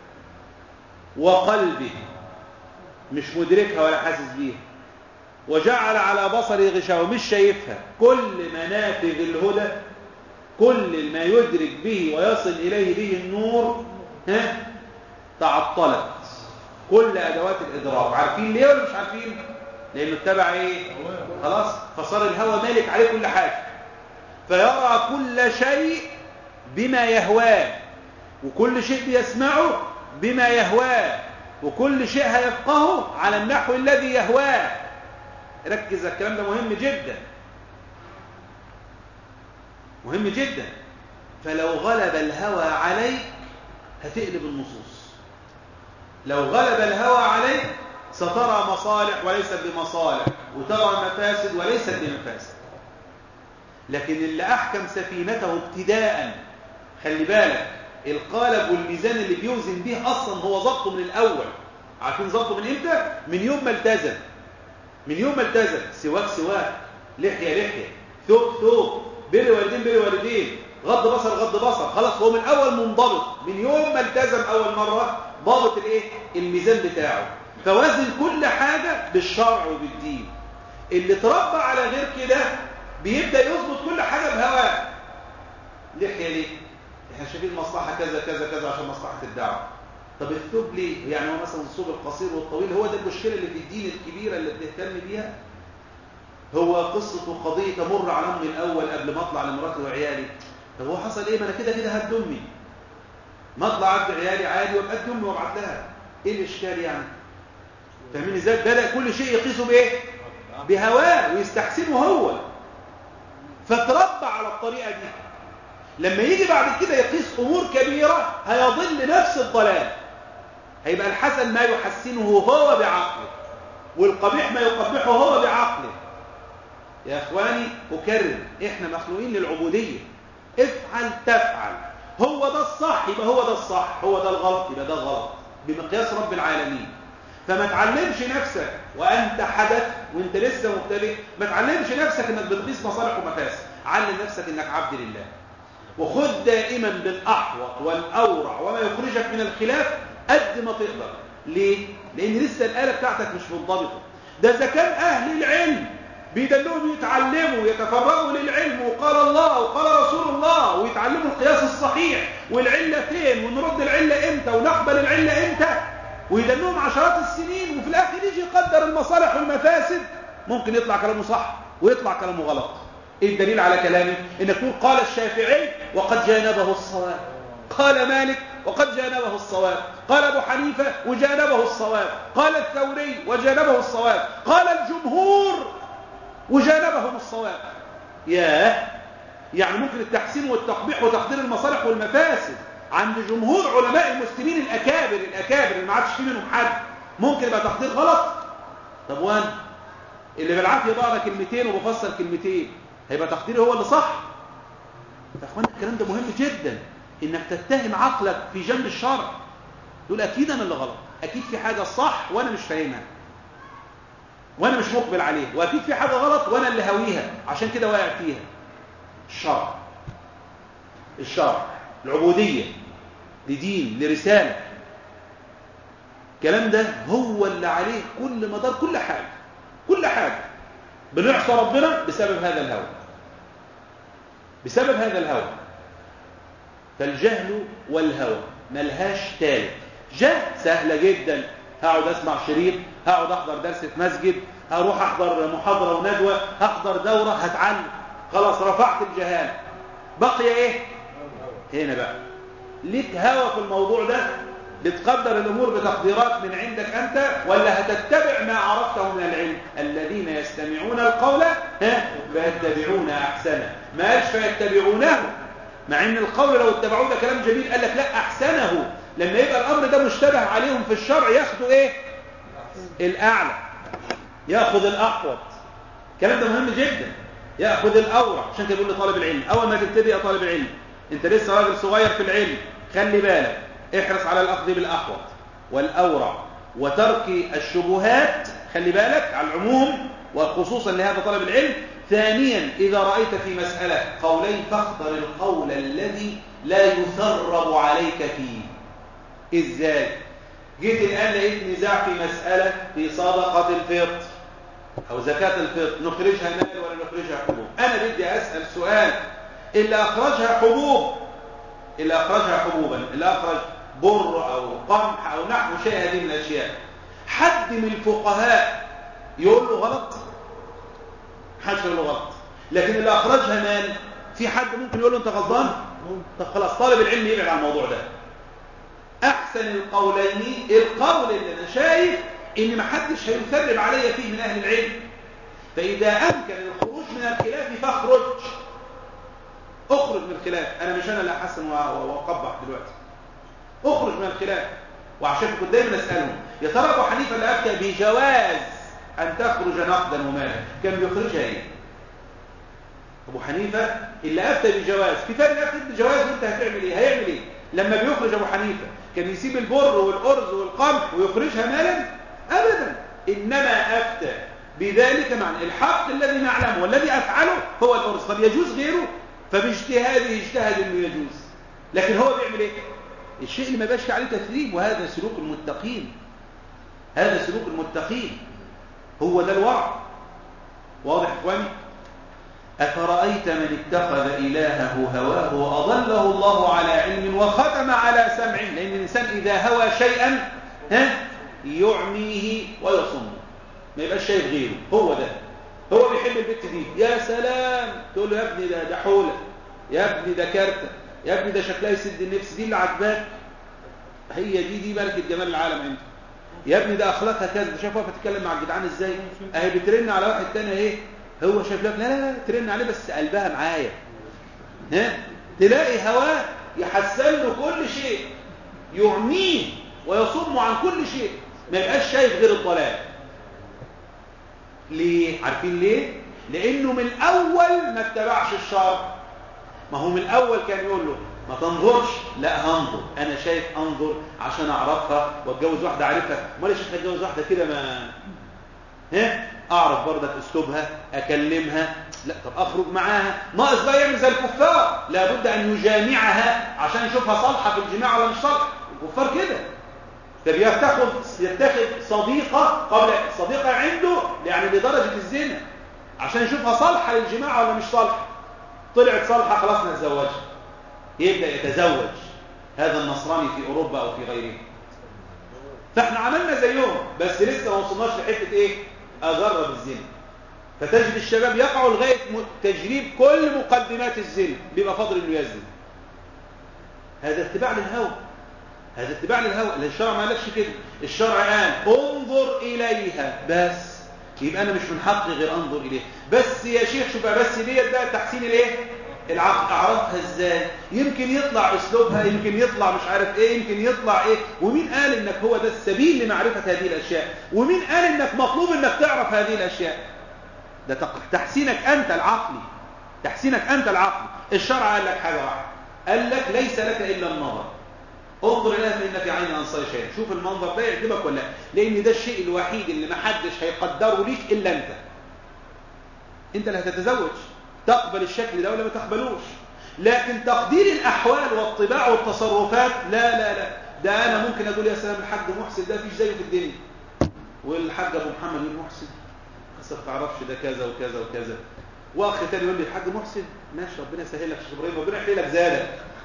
وقلبه مش مدركها ولا حاسس بيها وجعل على بصره غشاوة مش شايفها كل منافذ الهدى كل ما يدرك به ويصل إليه به النور ها تعطلت كل أدوات الإدراك عارفين ليه ولا مش عارفين لأنه اتبع إيه خلاص فصار الهوى مالك عليه كل حاجة فيرى كل شيء بما يهواه وكل شيء بيسمعه بما يهواه وكل شيء هيفقهه على النحو الذي يهواه ركز الكلام ده مهم جدا مهم جدا فلو غلب الهوى عليك هتقلب النصوص لو غلب الهوى عليك سترى مصالح وليست بمصالح وترى مفاسد وليست بمفاسد لكن اللي أحكم سفينته ابتداء خلي بالك القالب والميزان اللي بيوزن به أصلا هو ضبطه من الأول عارفين ضبطه من إمتى؟ من يوم ما التزم من يوم ما التزم سواك سواك لحية لحية ثوب ثوب بر والدين بر والدين غض بصر غض بصر خلاص هو من الاول منضبط من يوم ما التزم اول مره ضابط الايه الميزان بتاعه فوازن كل حاجه بالشرع وبالدين اللي تربى على غير كده بيبدا يظبط كل حاجه بهواه لحيه ليه احنا شايفين مصلحه كذا كذا كذا عشان مصلحه الدعوه طب الثوب ليه يعني هو مثلا الثوب القصير والطويل هو ده المشكله اللي في الدين الكبيره اللي بنهتم بيها هو قصة وقضية تمر على أمي الأول قبل ما أطلع لمراتي وعيالي طب هو حصل إيه ما أنا كده كده هد أمي ما أطلع أد عيالي عادي وأبقى أد أمي وأبعت لها إيه الإشكال يعني فاهمين إزاي بدأ كل شيء يقيسه بإيه بهواه ويستحسنه هو فتربى على الطريقة دي لما يجي بعد كده يقيس أمور كبيرة هيضل نفس الضلال هيبقى الحسن ما يحسنه هو بعقله والقبيح ما يقبحه هو بعقله يا اخواني اكرر احنا مخلوقين للعبوديه افعل تفعل هو ده الصح يبقى هو ده الصح هو ده الغلط يبقى ده الغلط بمقياس رب العالمين فما تعلمش نفسك وانت حدث وانت لسه مبتدئ ما تعلمش نفسك انك بتقيس مصالح ومفاسد علم نفسك انك عبد لله وخذ دائما بالاحوط والاورع وما يخرجك من الخلاف قد ما تقدر ليه لان لسه الاله بتاعتك مش منضبطه ده اذا كان اهل العلم بيدلوهم يتعلموا يتفرغوا للعلم وقال الله وقال رسول الله ويتعلموا القياس الصحيح والعلة فين ونرد العلة امتى ونقبل العلة امتى ويدلوهم عشرات السنين وفي الاخر يجي يقدر المصالح والمفاسد ممكن يطلع كلامه صح ويطلع كلامه غلط ايه الدليل على كلامي انك تقول قال الشافعي وقد جانبه الصواب قال مالك وقد جانبه الصواب قال ابو حنيفه وجانبه الصواب قال الثوري وجانبه الصواب قال الجمهور وجانبهم الصواب ياه يعني ممكن التحسين والتقبيح وتقدير المصالح والمفاسد عند جمهور علماء المسلمين الأكابر الأكابر اللي ما عادش فيه منهم حد ممكن يبقى تقدير غلط طب وان اللي بالعافيه بقرا كلمتين وبفسر كلمتين هيبقى تقديري هو اللي صح يا اخوانا الكلام ده مهم جدا انك تتهم عقلك في جنب الشرع تقول اكيد انا اللي غلط اكيد في حاجه صح وانا مش فاهمها وانا مش مقبل عليه واكيد في حاجه غلط وانا اللي هاويها عشان كده واقع فيها الشرع الشرع العبوديه لدين لرساله الكلام ده هو اللي عليه كل مدار كل حاجه كل حاجه بنعصى ربنا بسبب هذا الهوى بسبب هذا الهوى فالجهل والهوى ملهاش تالت جهل سهلة جدا هقعد اسمع شريط هقعد احضر درس في مسجد هروح احضر محاضرة وندوة هحضر دورة هتعلم خلاص رفعت الجهال بقي ايه هنا بقى ليك هوى في الموضوع ده بتقدر الامور بتقديرات من عندك انت ولا هتتبع ما عرفته من العلم الذين يستمعون القول ها فيتبعون احسنه ما قالش فيتبعونه مع ان القول لو اتبعوه ده كلام جميل قال لك لا احسنه لما يبقى الامر ده مشتبه عليهم في الشرع ياخدوا ايه الاعلى ياخذ الاحوط الكلام ده مهم جدا ياخذ الاورع عشان كده بيقول لطالب العلم اول ما تبتدي يا طالب العلم انت لسه راجل صغير في العلم خلي بالك احرص على الاخذ بالاحوط والاورع وترك الشبهات خلي بالك على العموم وخصوصا لهذا طالب العلم ثانيا إذا رأيت في مسألة قولين فاختر القول الذي لا يثرب عليك فيه إزاي؟ جيت الآن لقيت نزاع في مسألة في صدقة الفطر أو زكاة الفطر نخرجها مال ولا نخرجها حبوب أنا بدي أسأل سؤال اللي أخرجها حبوب اللي أخرجها حبوبا اللي أخرج بر أو قمح أو نحو شيء هذه من الأشياء حد من الفقهاء يقول له غلط حدش يقول له غلط لكن اللي أخرجها مال في حد ممكن يقول له أنت غلطان طب خلاص طالب العلم يبعد عن الموضوع ده أحسن القولين القول اللي أنا شايف إن ما حدش هيثرب علي فيه من أهل العلم فإذا أمكن الخروج من الخلاف فاخرج اخرج من الخلاف أنا مش أنا اللي أحسن وأقبح دلوقتي اخرج من الخلاف وعشان كنت دايما أسألهم يا ترى أبو حنيفة اللي أفتى بجواز أن تخرج نقدا ومالا كان بيخرجها إيه أبو حنيفة اللي أفتى بجواز في فرق أفتى بجواز وأنت هتعمل إيه هيعمل إيه لما بيخرج أبو حنيفة كان يسيب البر والأرز والقمح ويخرجها مالا أبدا إنما أفتى بذلك معنى الحق الذي نعلمه والذي أفعله هو الأرز طب يجوز غيره فباجتهاده اجتهد انه يجوز لكن هو بيعمل ايه الشيء اللي ما يبقاش عليه تثريب وهذا سلوك المتقين هذا سلوك المتقين هو ده الورع واضح اخواني أفرأيت من اتخذ إلهه هواه وأضله الله على علم وختم على سمعه لأن الإنسان إذا هوى شيئا ها يعميه ويصمه ما يبقاش شايف غيره هو ده هو بيحب البت دي يا سلام تقول له يا ابني ده ده حوله يا ابني ده كارته يا ابني ده شكلها يسد النفس دي اللي عجباك هي دي دي ملكه جمال العالم عنده يا ابني ده اخلاقها كذا شايف واقفه تتكلم مع الجدعان ازاي اهي بترن على واحد تاني اهي هو شايف لك لا لا لا ترن عليه بس قلبها معايا ها تلاقي هواه يحسن له كل شيء يعميه ويصم عن كل شيء ما يبقاش شايف غير الضلال ليه عارفين ليه لانه من الاول ما اتبعش الشرع ما هو من الاول كان يقول له ما تنظرش لا هنظر انا شايف انظر عشان اعرفها واتجوز واحده عارفها امال ايش اتجوز واحده كده ما ها اعرف برضك اسلوبها اكلمها لا طب اخرج معاها ناقص بقى يعمل زي الكفار لابد ان يجامعها عشان يشوفها صالحه في الجماع ولا مش صالحه الكفار كده فبيتخذ يتخذ صديقة قبل صديقة عنده يعني لدرجة الزنا عشان يشوفها صالحة للجماعة ولا مش صالحة طلعت صالحة خلاص نتزوجها يبدأ يتزوج هذا النصراني في أوروبا أو في غيره فاحنا عملنا زيهم بس لسه ما وصلناش لحتة ايه أجرب الزنا فتجد الشباب يقعوا لغاية تجريب كل مقدمات الزنا بيبقى فاضل انه يزن هذا اتباع للهوى هذا اتباع للهوى لان الشرع ما قالكش كده الشرع قال انظر اليها بس يبقى انا مش من حقي غير انظر اليها بس يا شيخ شوف بس ديت بقى تحسين الايه العقل اعرفها ازاي يمكن يطلع اسلوبها يمكن يطلع مش عارف ايه يمكن يطلع ايه ومين قال انك هو ده السبيل لمعرفه هذه الاشياء ومين قال انك مطلوب انك تعرف هذه الاشياء ده تحسينك انت العقلي تحسينك انت العقلي الشرع قال لك حاجه واحده قال لك ليس لك الا النظر انظر اليها فان في عين انصار شيء شوف المنظر ده يعجبك ولا لا لان ده الشيء الوحيد اللي ما حدش هيقدره ليك الا انت انت اللي هتتزوج تقبل الشكل ده ولا ما تقبلوش لكن تقدير الاحوال والطباع والتصرفات لا لا لا ده انا ممكن اقول يا سلام الحاج محسن ده فيش زيه في الدنيا والحاج ابو محمد بن محسن بس ما تعرفش ده كذا وكذا وكذا واخ تاني يقول لي الحاج محسن ماشي ربنا يسهل لك يا شيخ ابراهيم ربنا يحلي لك زادك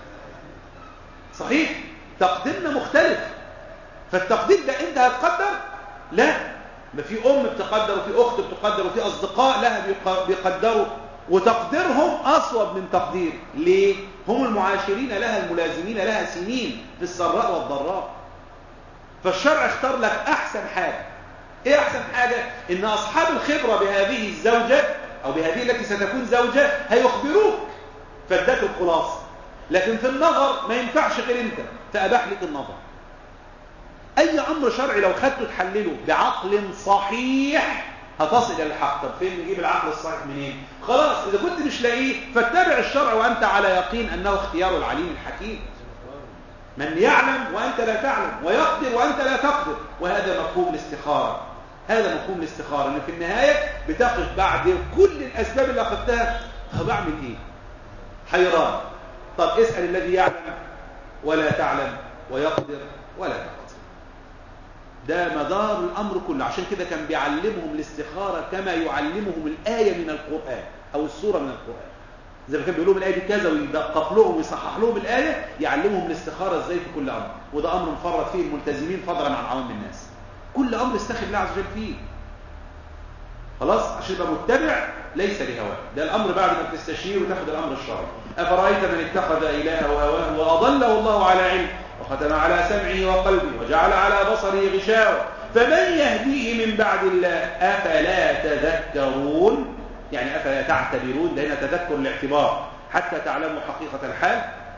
صحيح تقديرنا مختلف فالتقدير ده انت هتقدر لا ما في ام بتقدر وفي اخت بتقدر وفي اصدقاء لها بيق- بيقدروا وتقديرهم اصوب من تقدير ليه هم المعاشرين لها الملازمين لها سنين في السراء والضراء فالشرع اختار لك احسن حاجه ايه احسن حاجه ان اصحاب الخبره بهذه الزوجه او بهذه التي ستكون زوجه هيخبروك فاداك الخلاصه لكن في النظر ما ينفعش غير انت فاباح لك النظر اي امر شرعي لو خدته تحلله بعقل صحيح هتصل الى الحق طب فين نجيب العقل الصحيح منين خلاص اذا كنت مش لاقيه فاتبع الشرع وانت على يقين انه اختيار العليم الحكيم من يعلم وانت لا تعلم ويقدر وانت لا تقدر وهذا مفهوم الاستخاره هذا مفهوم الاستخاره ان في النهايه بتقف بعد كل الاسباب اللي اخذتها طب اعمل ايه حيران طب اسال الذي يعلم ولا تعلم ويقدر ولا تقدر ده مدار الأمر كله عشان كده كان بيعلمهم الاستخارة كما يعلمهم الآية من القرآن أو السورة من القرآن زي ما كان بيقول لهم الآية دي كذا ويدقق لهم ويصحح لهم الآية يعلمهم الاستخارة ازاي في كل أمر وده أمر مفرط فيه الملتزمين فضلا عن عوام الناس كل أمر استخر الله عز وجل فيه خلاص عشان يبقى متبع ليس لهواه ده الأمر بعد ما تستشير وتاخد الأمر الشرعي أفرأيت من اتخذ إلهه هواه وأضله الله على علم وختم على سمعه وقلبه وجعل على بصره غشاوة فمن يهديه من بعد الله أفلا تذكرون يعني أفلا تعتبرون لأن تذكر الاعتبار حتى تعلموا حقيقة الحال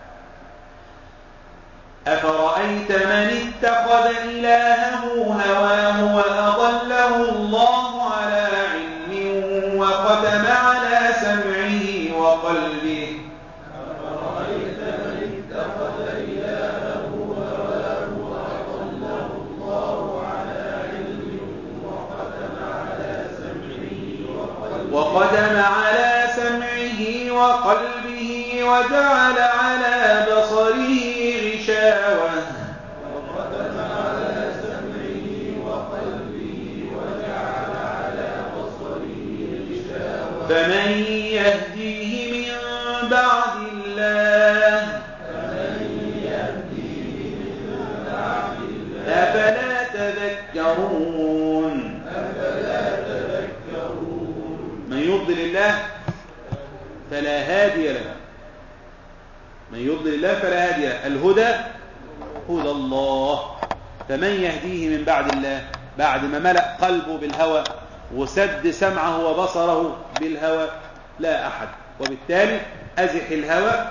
أفرأيت من اتخذ إلهه هواه وأضله الله على علم وختم على سمعه وقلبه وختم على سمعه وقلبه وجعل على بصره غشاوة فمن يهديه من بعد الله أفلا تذكرون من يضلل الله فلا هادي له من يضلل الله فلا هادي له الهدى هدى الله فمن يهديه من بعد الله بعد ما ملأ قلبه بالهوى وسد سمعه وبصره بالهوى لا أحد وبالتالي أزح الهوى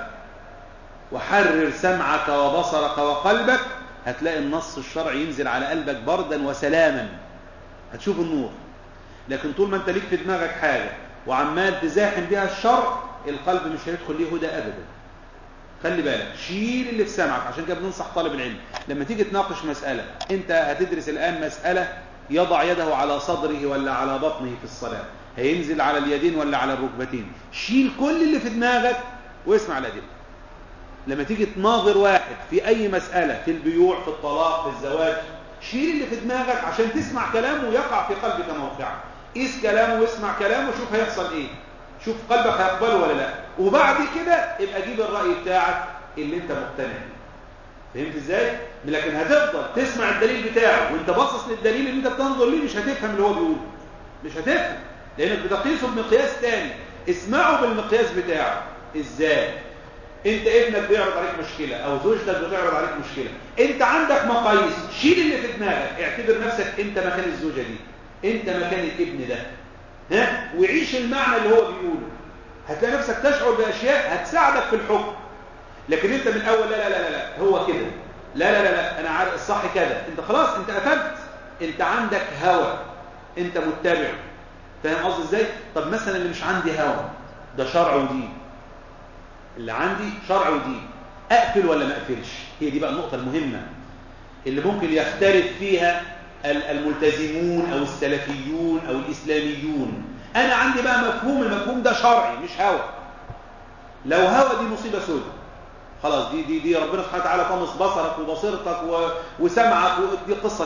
وحرر سمعك وبصرك وقلبك هتلاقي النص الشرعي ينزل على قلبك بردا وسلاما هتشوف النور لكن طول ما انت ليك في دماغك حاجة وعمال تزاحم بها الشرع القلب مش هيدخل ليه هدى أبدا خلي بالك شيل اللي في سمعك عشان كده بننصح طالب العلم لما تيجي تناقش مسألة انت هتدرس الآن مسألة يضع يده على صدره ولا على بطنه في الصلاة هينزل على اليدين ولا على الركبتين شيل كل اللي في دماغك واسمع الأدلة لما تيجي تناظر واحد في أي مسألة في البيوع في الطلاق في الزواج شيل اللي في دماغك عشان تسمع كلامه ويقع في قلبك موقعه قيس كلامه واسمع كلامه وشوف هيحصل ايه شوف قلبك هيقبله ولا لا وبعد كده ابقى جيب الرأي بتاعك اللي انت مقتنع بيه فهمت ازاي لكن هتفضل تسمع الدليل بتاعه وانت باصص للدليل اللي انت بتنظر ليه مش هتفهم اللي هو بيقوله مش هتفهم لانك بتقيسه بمقياس تاني اسمعه بالمقياس بتاعه ازاي انت ابنك بيعرض عليك مشكلة او زوجتك بتعرض عليك مشكلة انت عندك مقاييس شيل اللي في دماغك اعتبر نفسك انت مكان الزوجة دي انت مكان الابن ده ها وعيش المعنى اللي هو بيقوله هتلاقي نفسك تشعر باشياء هتساعدك في الحكم لكن انت من الاول لا لا لا لا, لا هو كده لا لا لا لا انا عارف الصح كذا انت خلاص انت قفلت انت عندك هوى انت متبع فاهم قصدي ازاي طب مثلا اللي مش عندي هوى ده شرع ودين اللي عندي شرع ودين اقفل ولا ما اقفلش هي دي بقى النقطه المهمه اللي ممكن يختلف فيها الملتزمون او السلفيون او الاسلاميون انا عندي بقى مفهوم المفهوم ده شرعي مش هوى لو هوى دي مصيبه سوداء خلاص دي دي دي ربنا سبحانه وتعالى طمس بصرك وبصيرتك و... وسمعك و... دي قصه ثانيه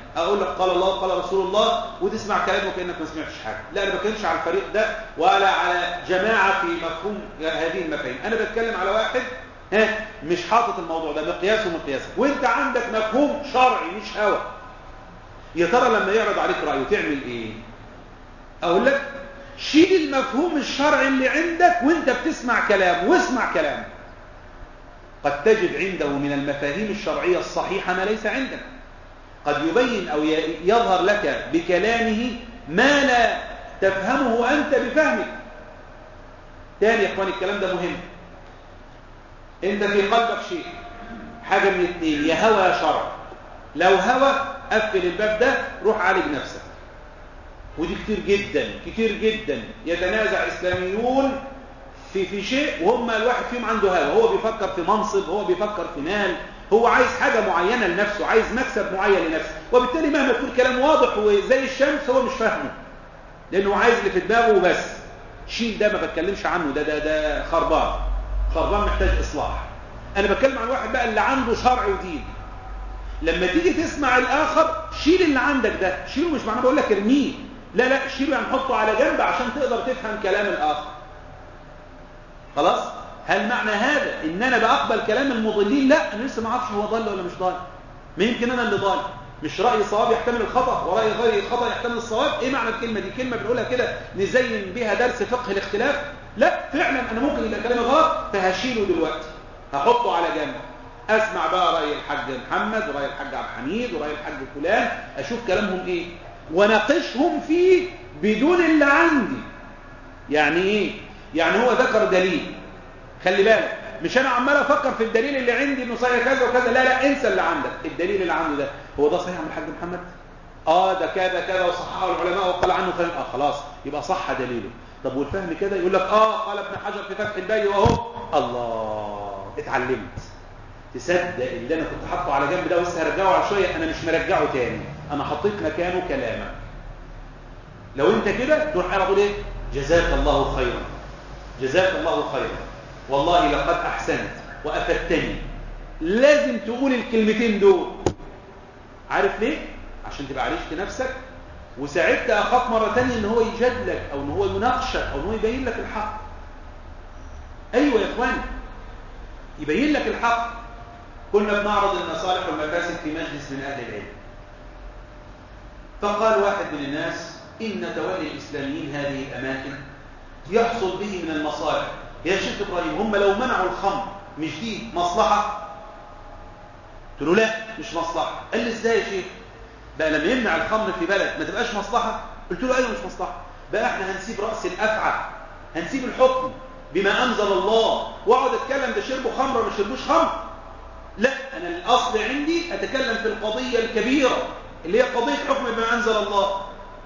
اقول لك قال الله قال رسول الله وتسمع كلامه وكانك ما سمعتش حاجه لا انا ما بتكلمش على الفريق ده ولا على جماعه في مفهوم هذه المفاهيم انا بتكلم على واحد ها مش حاطط الموضوع ده مقياسه مقياسك وانت عندك مفهوم شرعي مش هوى يا ترى لما يعرض عليك رايه تعمل ايه اقول لك شيل المفهوم الشرعي اللي عندك وانت بتسمع كلام واسمع كلام قد تجد عنده من المفاهيم الشرعية الصحيحة ما ليس عندك قد يبين أو يظهر لك بكلامه ما لا تفهمه أنت بفهمك تاني يا إخواني الكلام ده مهم أنت في قلبك شيء حاجة من اثنين يا هوى يا شرع لو هوى قفل الباب ده روح عالج نفسك ودي كتير جدا كتير جدا يتنازع إسلاميون في في شيء وهم الواحد فيهم عنده هوى هو بيفكر في منصب هو بيفكر في مال هو عايز حاجة معينة لنفسه عايز مكسب معين لنفسه وبالتالي مهما يكون كلام واضح وزي الشمس هو مش فاهمه لأنه عايز اللي في دماغه وبس شيل ده ما بتكلمش عنه ده ده ده خربان خربان محتاج إصلاح أنا بتكلم عن واحد بقى اللي عنده شرع ودين لما تيجي تسمع الآخر شيل اللي عندك ده شيله مش معناه بقول لك ارميه لا لا شيله يعني حطه على جنب عشان تقدر تفهم كلام الآخر خلاص هل معنى هذا ان انا بقبل كلام المضلين لا انا لسه ما اعرفش هو ضال ولا مش ضال ما يمكن انا اللي ضال مش راي صواب يحتمل الخطا وراي غير الخطا يحتمل الصواب ايه معنى الكلمه دي كلمه بنقولها كده نزين بيها درس فقه الاختلاف لا فعلا انا ممكن يبقى كلامي غلط فهشيله دلوقتي هحطه على جنب اسمع بقى راي الحاج محمد وراي الحاج عبد الحميد وراي الحاج فلان اشوف كلامهم ايه وناقشهم فيه بدون اللي عندي يعني ايه يعني هو ذكر دليل خلي بالك مش انا عمال افكر في الدليل اللي عندي انه صحيح كذا وكذا لا لا انسى اللي عندك الدليل اللي عنده ده هو ده صحيح عند الحاج محمد اه ده كذا كذا وصححه العلماء وقال عنه فلان اه خلاص يبقى صح دليله طب والفهم كده يقول لك اه قال ابن حجر في فتح الباري واهو الله اتعلمت تصدق اللي انا كنت حاطه على جنب ده ولسه هرجعه على شويه انا مش مرجعه تاني انا حطيت مكانه كلامك لو انت كده تروح على طول ايه جزاك الله خيرا جزاك الله خيرا والله لقد أحسنت وأفدتني لازم تقول الكلمتين دول عارف ليه؟ عشان تبقى عرفت نفسك وساعدت أخاك مرة تانية إن هو يجادلك أو إن هو يناقشك أو إن هو يبين لك الحق أيوة يا إخواني يبين لك الحق كنا بنعرض المصالح والمفاسد في مجلس من أهل العلم فقال واحد من الناس إن تولي الإسلاميين هذه الأماكن يحصل به من المصالح يا شيخ إبراهيم هم لو منعوا الخمر مش دي مصلحة قلت له لا مش مصلحة قال لي ازاي يا شيخ بقى لما يمنع الخمر في بلد ما تبقاش مصلحة قلت له ايوه مش مصلحة بقى احنا هنسيب رأس الأفعى هنسيب الحكم بما أنزل الله واقعد اتكلم ده شربوا خمر ولا شربوش خمر لا أنا الأصل عندي أتكلم في القضية الكبيرة اللي هي قضية حكم بما أنزل الله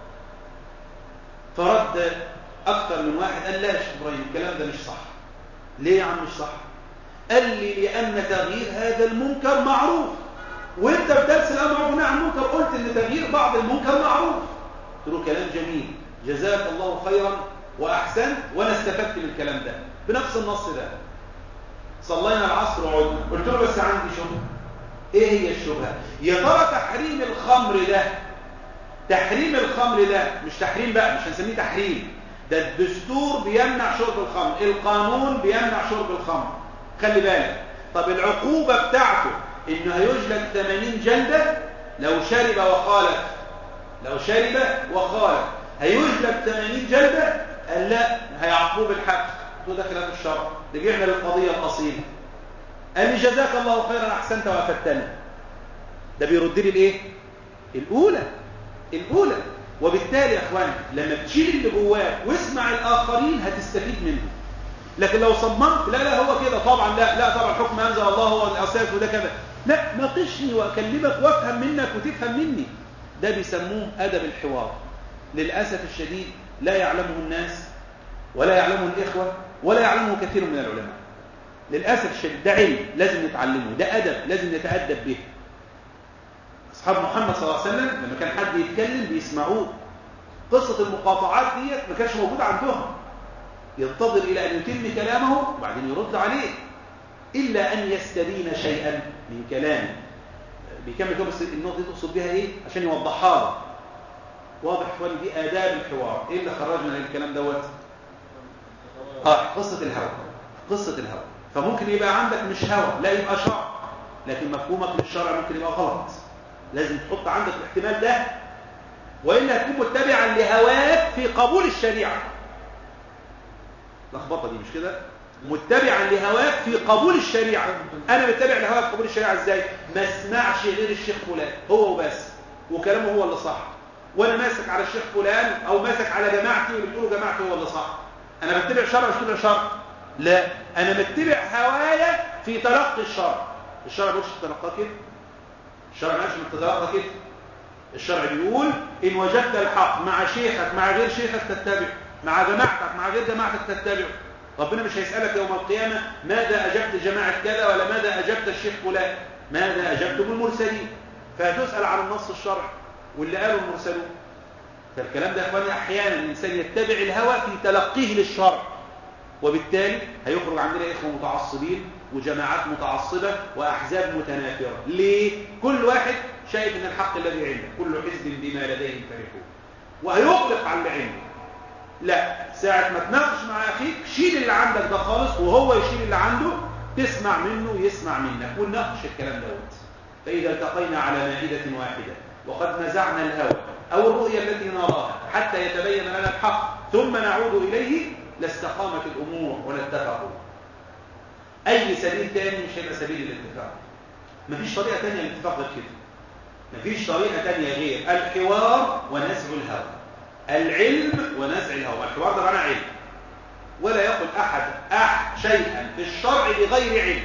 فرد أكثر من واحد قال لا يا شيخ إبراهيم الكلام ده مش صح ليه يا عم مش صح قال لي لأن تغيير هذا المنكر معروف وانت بدرس الأمر والنهي عن المنكر قلت ان تغيير بعض المنكر معروف قلت له كلام جميل جزاك الله خيرا وأحسنت وأنا استفدت من الكلام ده بنفس النص ده صلينا العصر وعدنا قلت له بس عندي شبهة ايه هي الشبهة يا ترى تحريم الخمر ده تحريم الخمر ده مش تحريم بقى مش هنسميه تحريم ده الدستور بيمنع شرب الخمر القانون بيمنع شرب الخمر خلي بالك طب العقوبة بتاعته انه هيجلد 80 جلدة لو شرب وخالف لو شرب وخالف هيجلد 80 جلدة قال لا هيعاقبوه بالحبس ده خلاف الشرع رجعنا للقضية الأصيلة قال لي جزاك الله خيرا أحسنت وأفدتني ده بيرد لي الايه الأولى الأولى وبالتالي يا اخواني لما تشيل اللي جواك واسمع الآخرين هتستفيد منه لكن لو صممت لا لا هو كده طبعا لا لا طبعا حكم أنزل الله هو الأساس وده كذا لا ناقشني وأكلمك وافهم منك وتفهم مني ده بيسموه أدب الحوار للأسف الشديد لا يعلمه الناس ولا يعلمه الإخوة ولا يعلمه كثير من العلماء للأسف الشديد ده علم لازم نتعلمه ده أدب لازم نتأدب به أصحاب محمد صلى الله عليه وسلم لما كان حد يتكلم بيسمعوه قصة المقاطعات ديت ما كانش موجودة عندهم ينتظر إلى أن يتم كلامه وبعدين يرد عليه إلا أن يستبين شيئا من كلامه بيكمل كده بس النقطة دي تقصد بيها إيه عشان يوضحها لك واضح إخواني دي آداب الحوار إيه اللي خرجنا للكلام دوت آه قصة الهوى قصة الهوى فممكن يبقى عندك مش هوى لا يبقى شرع لكن مفهومك للشرع ممكن يبقى غلط لازم تحط عندك الاحتمال ده وإلا تكون متبعا لهواك في قبول الشريعة لخبطة دي مش كده متبعا لهواك في قبول الشريعة أنا متبع لهواك في قبول الشريعة إزاي ما اسمعش غير الشيخ فلان هو وبس وكلامه هو اللي صح وأنا ماسك على الشيخ فلان أو ماسك على جماعتي واللي بتقولوا جماعتي هو اللي صح أنا بتبع شرع مش كده شرع لا أنا متبع هوايا في تلقي الشرع الشرع بيقولش تلقى كده الشرع ما قالش تتلقى كده الشرع بيقول إن وجدت الحق مع شيخك مع غير شيخك تتبع مع جماعتك مع غير جماعتك تتبع ربنا مش هيسألك يوم القيامة ماذا أجبت جماعة كذا ولا ماذا أجبت الشيخ فلان ماذا أجبتم المرسلين فهتسأل عن النص الشرعي واللي قاله المرسلون فالكلام ده يا اخواني احيانا الانسان يتبع الهوى في تلقيه للشرع وبالتالي هيخرج عندنا اخوه متعصبين وجماعات متعصبه واحزاب متنافره ليه كل واحد شايف ان الحق الذي عنده كل حزب بما لديهم فرحون وهيغلق على اللي عنده لا ساعة ما تناقش مع أخيك شيل اللي عندك ده خالص وهو يشيل اللي عنده تسمع منه يسمع منك ونناقش الكلام دوت فإذا التقينا على مائدة واحدة وقد نزعنا الهوى أو الرؤية التي نراها حتى يتبين لنا الحق ثم نعود إليه لاستقامت الأمور ولاتفقوا أي سبيل تاني مش هيبقى سبيل الاتفاق مفيش طريقة تانية للاتفاق غير كده مفيش طريقة تانية غير الحوار ونزع الهوى العلم ونزع الهوى الحوار ده معناه علم ولا يقول أحد أح شيئا في الشرع بغير علم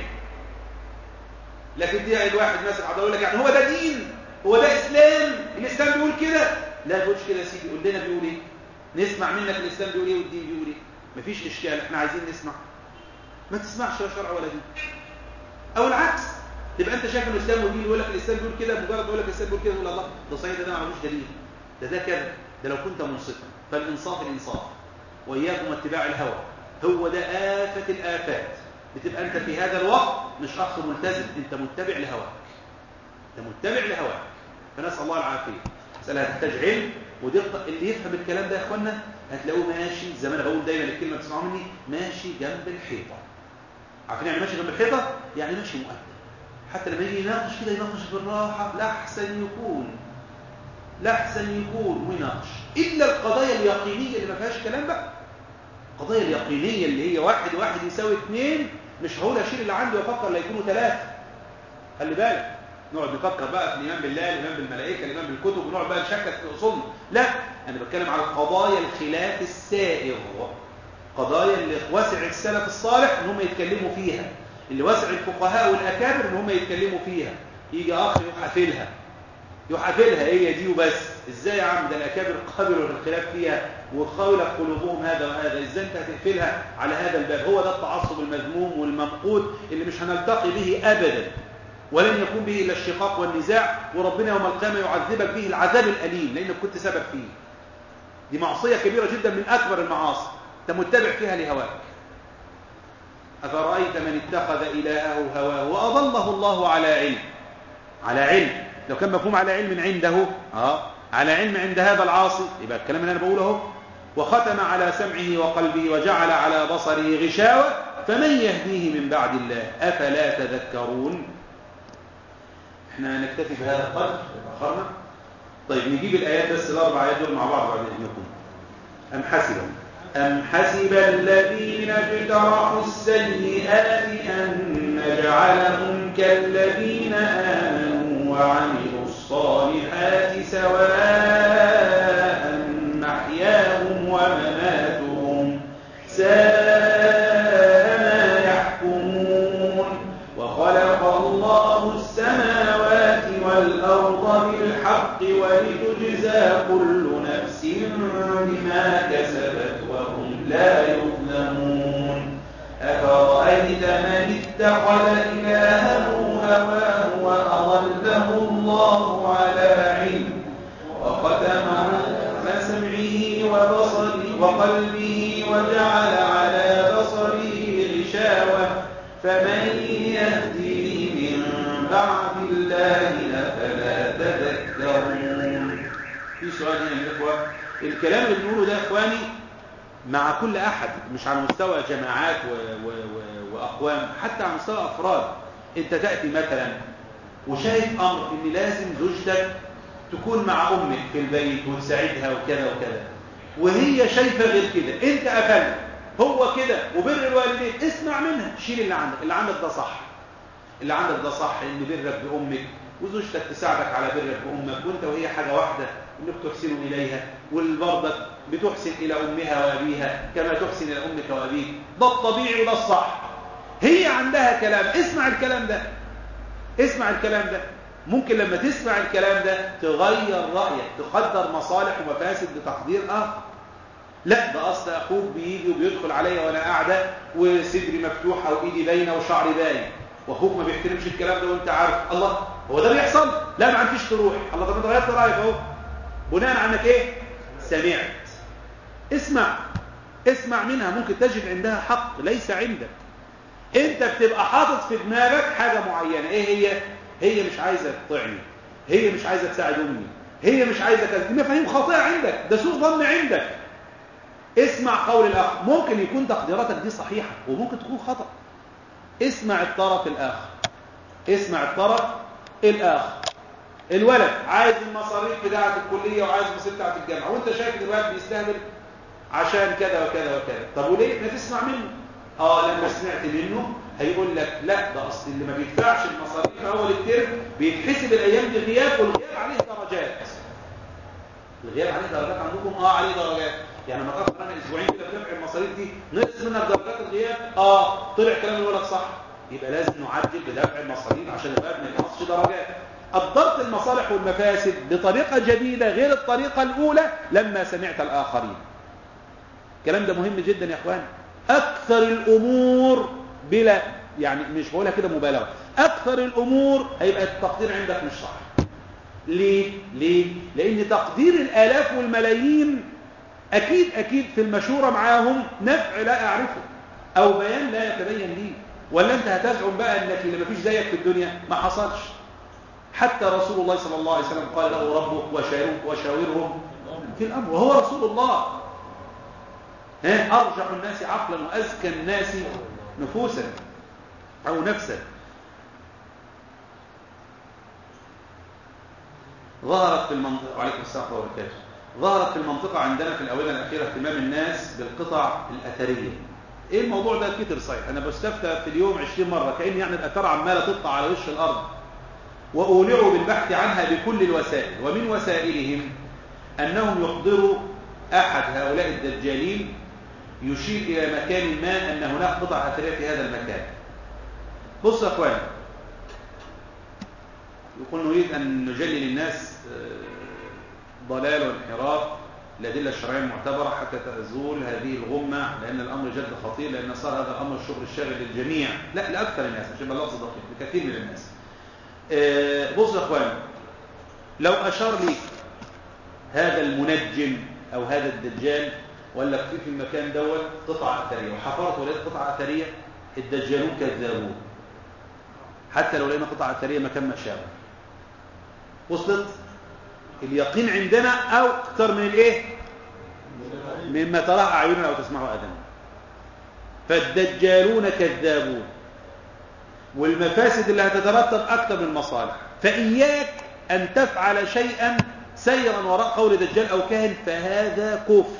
لكن دي الواحد ماسك عضله يقول لك يعني هو ده دين هو ده اسلام الاسلام بيقول كده لا تقولش كده يا سيدي قول لنا بيقول ايه نسمع منك الاسلام بيقول ايه والدين بيقول ايه مفيش اشكال احنا عايزين نسمع ما تسمعش لا شرع ولا دين او العكس تبقى انت شايف الاسلام والدين يقول لك الاسلام بيقول كده مجرد يقول لك الاسلام بيقول كده تقول الله ده صحيح ده, ده ما ملوش دليل ده ده كذا ده لو كنت منصفا فالانصاف الانصاف واياكم اتباع الهوى هو ده آفة الآفات بتبقى أنت في هذا الوقت مش أخ ملتزم أنت متبع لهواك أنت متبع لهواك فنسأل الله العافية مسألة هتحتاج علم ودقة اللي يفهم الكلام ده يا أخوانا هتلاقوه ماشي زي ما أنا بقول دايما الكلمة بتسمعوا مني ماشي جنب الحيطة عارفين يعني ماشي جنب الحيطة يعني ماشي مؤدب حتى لما يجي يناقش كده يناقش بالراحة لا أحسن يكون لا أحسن يكون ويناقش إلا القضايا اليقينية اللي ما فيهاش كلام بقى القضايا اليقينية اللي هي واحد واحد يساوي اثنين مش هقول أشيل اللي عندي وأفكر لا يكونوا ثلاثة خلي بالك نقعد نفكر بقى في الإيمان بالله الإيمان بالملائكة الإيمان بالكتب ونقعد بقى نشكك في أصولنا لا أنا بتكلم على قضايا الخلاف السائغ قضايا اللي وسع السلف الصالح ان هم يتكلموا فيها اللي وسع الفقهاء والأكابر ان هم يتكلموا فيها يجي أخ يحافلها يحافلها هي دي وبس ازاي يا عم ده الأكابر قبلوا الخلاف فيها وخولت قلوبهم هذا وهذا ازاي انت هتقفلها على هذا الباب هو ده التعصب المذموم والممقوت اللي مش هنلتقي به أبدا ولن يكون به إلا الشقاق والنزاع وربنا يوم القيامة يعذبك به العذاب الأليم لأنك كنت سبب فيه دي معصية كبيرة جدا من أكبر المعاصي أنت متبع فيها لهواك أفرأيت من اتخذ إلهه هواه وأضله الله على علم على علم لو كان مفهوم على علم عنده آه على علم عند هذا العاصي يبقى الكلام اللي أنا بقوله وختم على سمعه وقلبه وجعل على بصره غشاوة فمن يهديه من بعد الله أفلا تذكرون احنا نكتفي بهذا القدر أخرنا طيب نجيب الآيات بس الأربع آيات دول مع بعض بعد إذنكم أم حسبوا أم حسب الذين اجترحوا السيئات أن نجعلهم كالذين آمنوا وعملوا الصالحات سواء محياهم ومماتهم ساء ما يحكمون وخلق الله السماوات والأرض بالحق ولتجزى كل نفس بما كسبت وهم لا يظلمون أفرأيت من اتخذ إلهه هواه وأضله الله على علم وختم على سمعه وبصره وقلبه وجعل على بصره غشاوة فمن يهديه من بعد الله سؤال هنا من الاخوه الكلام اللي بنقوله ده يا اخواني مع كل احد مش على مستوى جماعات و... و... و... واقوام حتى على مستوى افراد انت تاتي مثلا وشايف امر ان لازم زوجتك تكون مع امك في البيت وتساعدها وكذا وكذا وهي شايفه غير كده انت قفلت هو كده وبر الوالدين اسمع منها شيل اللي عندك اللي عندك ده صح اللي عندك ده صح ان برك بامك وزوجتك تساعدك على برك بامك وانت وهي حاجه واحده انك تحسن اليها والبرضك بتحسن الى امها وابيها كما تحسن الى امك وابيك ده الطبيعي وده الصح هي عندها كلام اسمع الكلام ده اسمع الكلام ده ممكن لما تسمع الكلام ده تغير رأيك تقدر مصالح ومفاسد بتقدير آخر لا ده أصل أخوك بيجي وبيدخل عليا وأنا قاعدة وصدري مفتوح أو إيدي باينة وشعري باين وأخوك ما بيحترمش الكلام ده وأنت عارف الله هو ده بيحصل لا ما عندكش تروح الله طب أنت غيرت رأيك أهو بناء عنك إيه سمعت اسمع اسمع منها ممكن تجد عندها حق ليس عندك انت بتبقى حاطط في دماغك حاجة معينة ايه هي هي مش عايزة تطعني هي مش عايزة تساعد امي هي مش عايزة كذا دي مفاهيم خاطئة عندك ده سوء ظن عندك اسمع قول الاخ ممكن يكون تقديراتك دي صحيحة وممكن تكون خطأ اسمع الطرف الاخر اسمع الطرف الاخر الولد عايز المصاريف بتاعة الكلية وعايز المصاريف بتاعة الجامعة وانت شايف الولد بيستهبل عشان كذا وكذا وكذا طب وليه ما تسمع منه اه لما سمعت منه هيقول لك لا ده اصل اللي ما بيدفعش المصاريف اول الترم بيتحسب الايام دي غياب والغياب عليه درجات الغياب عليه درجات عندكم اه عليه درجات يعني لما تاخد انا اسبوعين كده بتدفع المصاريف دي نقص منك درجات الغياب اه طلع كلام الولد صح يبقى لازم نعجل بدفع المصاريف عشان الولد ما ينقصش درجات قدرت المصالح والمفاسد بطريقه جديده غير الطريقه الاولى لما سمعت الاخرين الكلام ده مهم جدا يا اخوان اكثر الامور بلا يعني مش بقولها كده مبالغه اكثر الامور هيبقى التقدير عندك مش صح ليه ليه لان تقدير الالاف والملايين اكيد اكيد في المشوره معاهم نفع لا اعرفه او بيان لا يتبين لي ولا انت هتزعم بقى انك اللي مفيش زيك في الدنيا ما حصلش حتى رسول الله صلى الله عليه وسلم قال له ربك وشاورهم وشاورهم في الامر وهو رسول الله ها ارجح الناس عقلا وازكى الناس نفوسا او نفسا ظهرت في المنطقه وعليكم السلام ورحمه الله وبركاته ظهرت في المنطقه عندنا في الاونه الاخيره اهتمام الناس بالقطع الاثريه ايه الموضوع ده كتر صحيح انا بستفتى في اليوم 20 مره كأن يعني الاثار عماله تقطع على وش الارض واولعوا بالبحث عنها بكل الوسائل ومن وسائلهم انهم يحضروا احد هؤلاء الدجالين يشير إلى مكان ما أن هناك قطع أثرية في هذا المكان بص يا أخوان يقول نريد أن نجلي للناس ضلال وانحراف الأدلة الشرعية المعتبرة حتى تزول هذه الغمة لأن الأمر جد خطير لأن صار هذا الأمر الشغل الشاغل للجميع لا لأكثر الناس مش يبقى لفظ دقيق لكثير من الناس بص يا أخوان لو أشار لي هذا المنجم أو هذا الدجال ولا في في المكان دوت قطع أثرية وحفرت ولقيت قطع أثرية الدجالون كذابون حتى لو لقينا قطع أثرية مكان مشاوى وصلت اليقين عندنا أو أكثر من الإيه مما تراه أعيننا أو تسمعه أذنا فالدجالون كذابون والمفاسد اللي هتترتب أكثر من المصالح فإياك أن تفعل شيئا سيرا وراء قول دجال أو كاهن فهذا كفر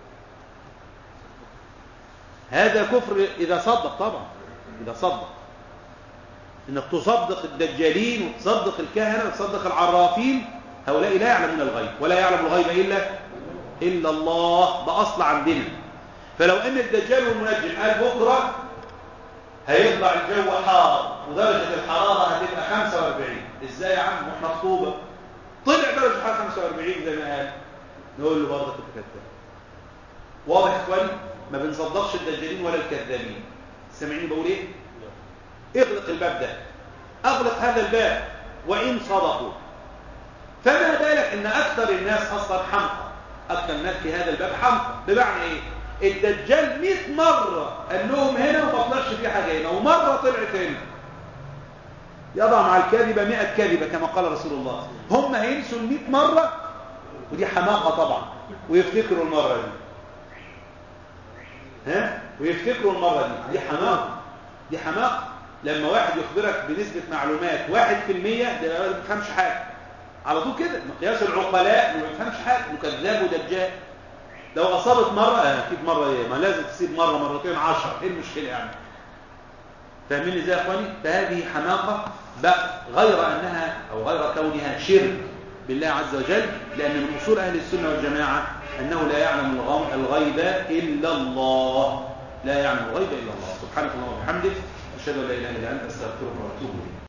هذا كفر إذا صدق طبعا إذا صدق إنك تصدق الدجالين وتصدق الكهنة وتصدق العرافين هؤلاء لا يعلمون الغيب ولا يعلم الغيب إلا إلا الله ده أصل عندنا فلو أن الدجال والمنجم قال بكرة هيطلع الجو حار ودرجة الحرارة هتبقى 45 إزاي يا عم واحنا خطوبة طلع درجة الحرارة 45 زي ما قال نقول له برضه كنت كذاب واضح يا اخواني ما بنصدقش الدجالين ولا الكذابين سامعيني بقول ايه اغلق الباب ده اغلق هذا الباب وان صدقوا فما بالك ان اكثر الناس اصلا حمقى اكثر الناس في هذا الباب حمقى بمعنى ايه الدجال 100 مره قال لهم هنا وما طلعش في حاجه هنا ومره طلعت هنا يضع مع الكذبه 100 كذبه كما قال رسول الله هم هينسوا ال 100 مره ودي حماقة طبعا ويفتكروا المرة دي ها ويفتكروا المرة دي دي حماقة دي حماقة لما واحد يخبرك بنسبة معلومات واحد في المية ده ما بيفهمش حاجة على طول كده مقياس العقلاء ما بيفهمش حاجة مكذاب ودجال لو أصابت مرة آه، أكيد مرة إيه ما لازم تصيب مرة مرتين عشر إيه المشكلة يعني فاهمين ازاي يا اخواني فهذه حماقه بقى غير انها او غير كونها شرك بالله عز وجل لان من اصول اهل السنه والجماعه انه لا يعلم الغم- الغيب الا الله لا يعلم الغيب الا الله سبحانك اللهم وبحمدك اشهد ان لا اله الا انت استغفرك واتوب اليك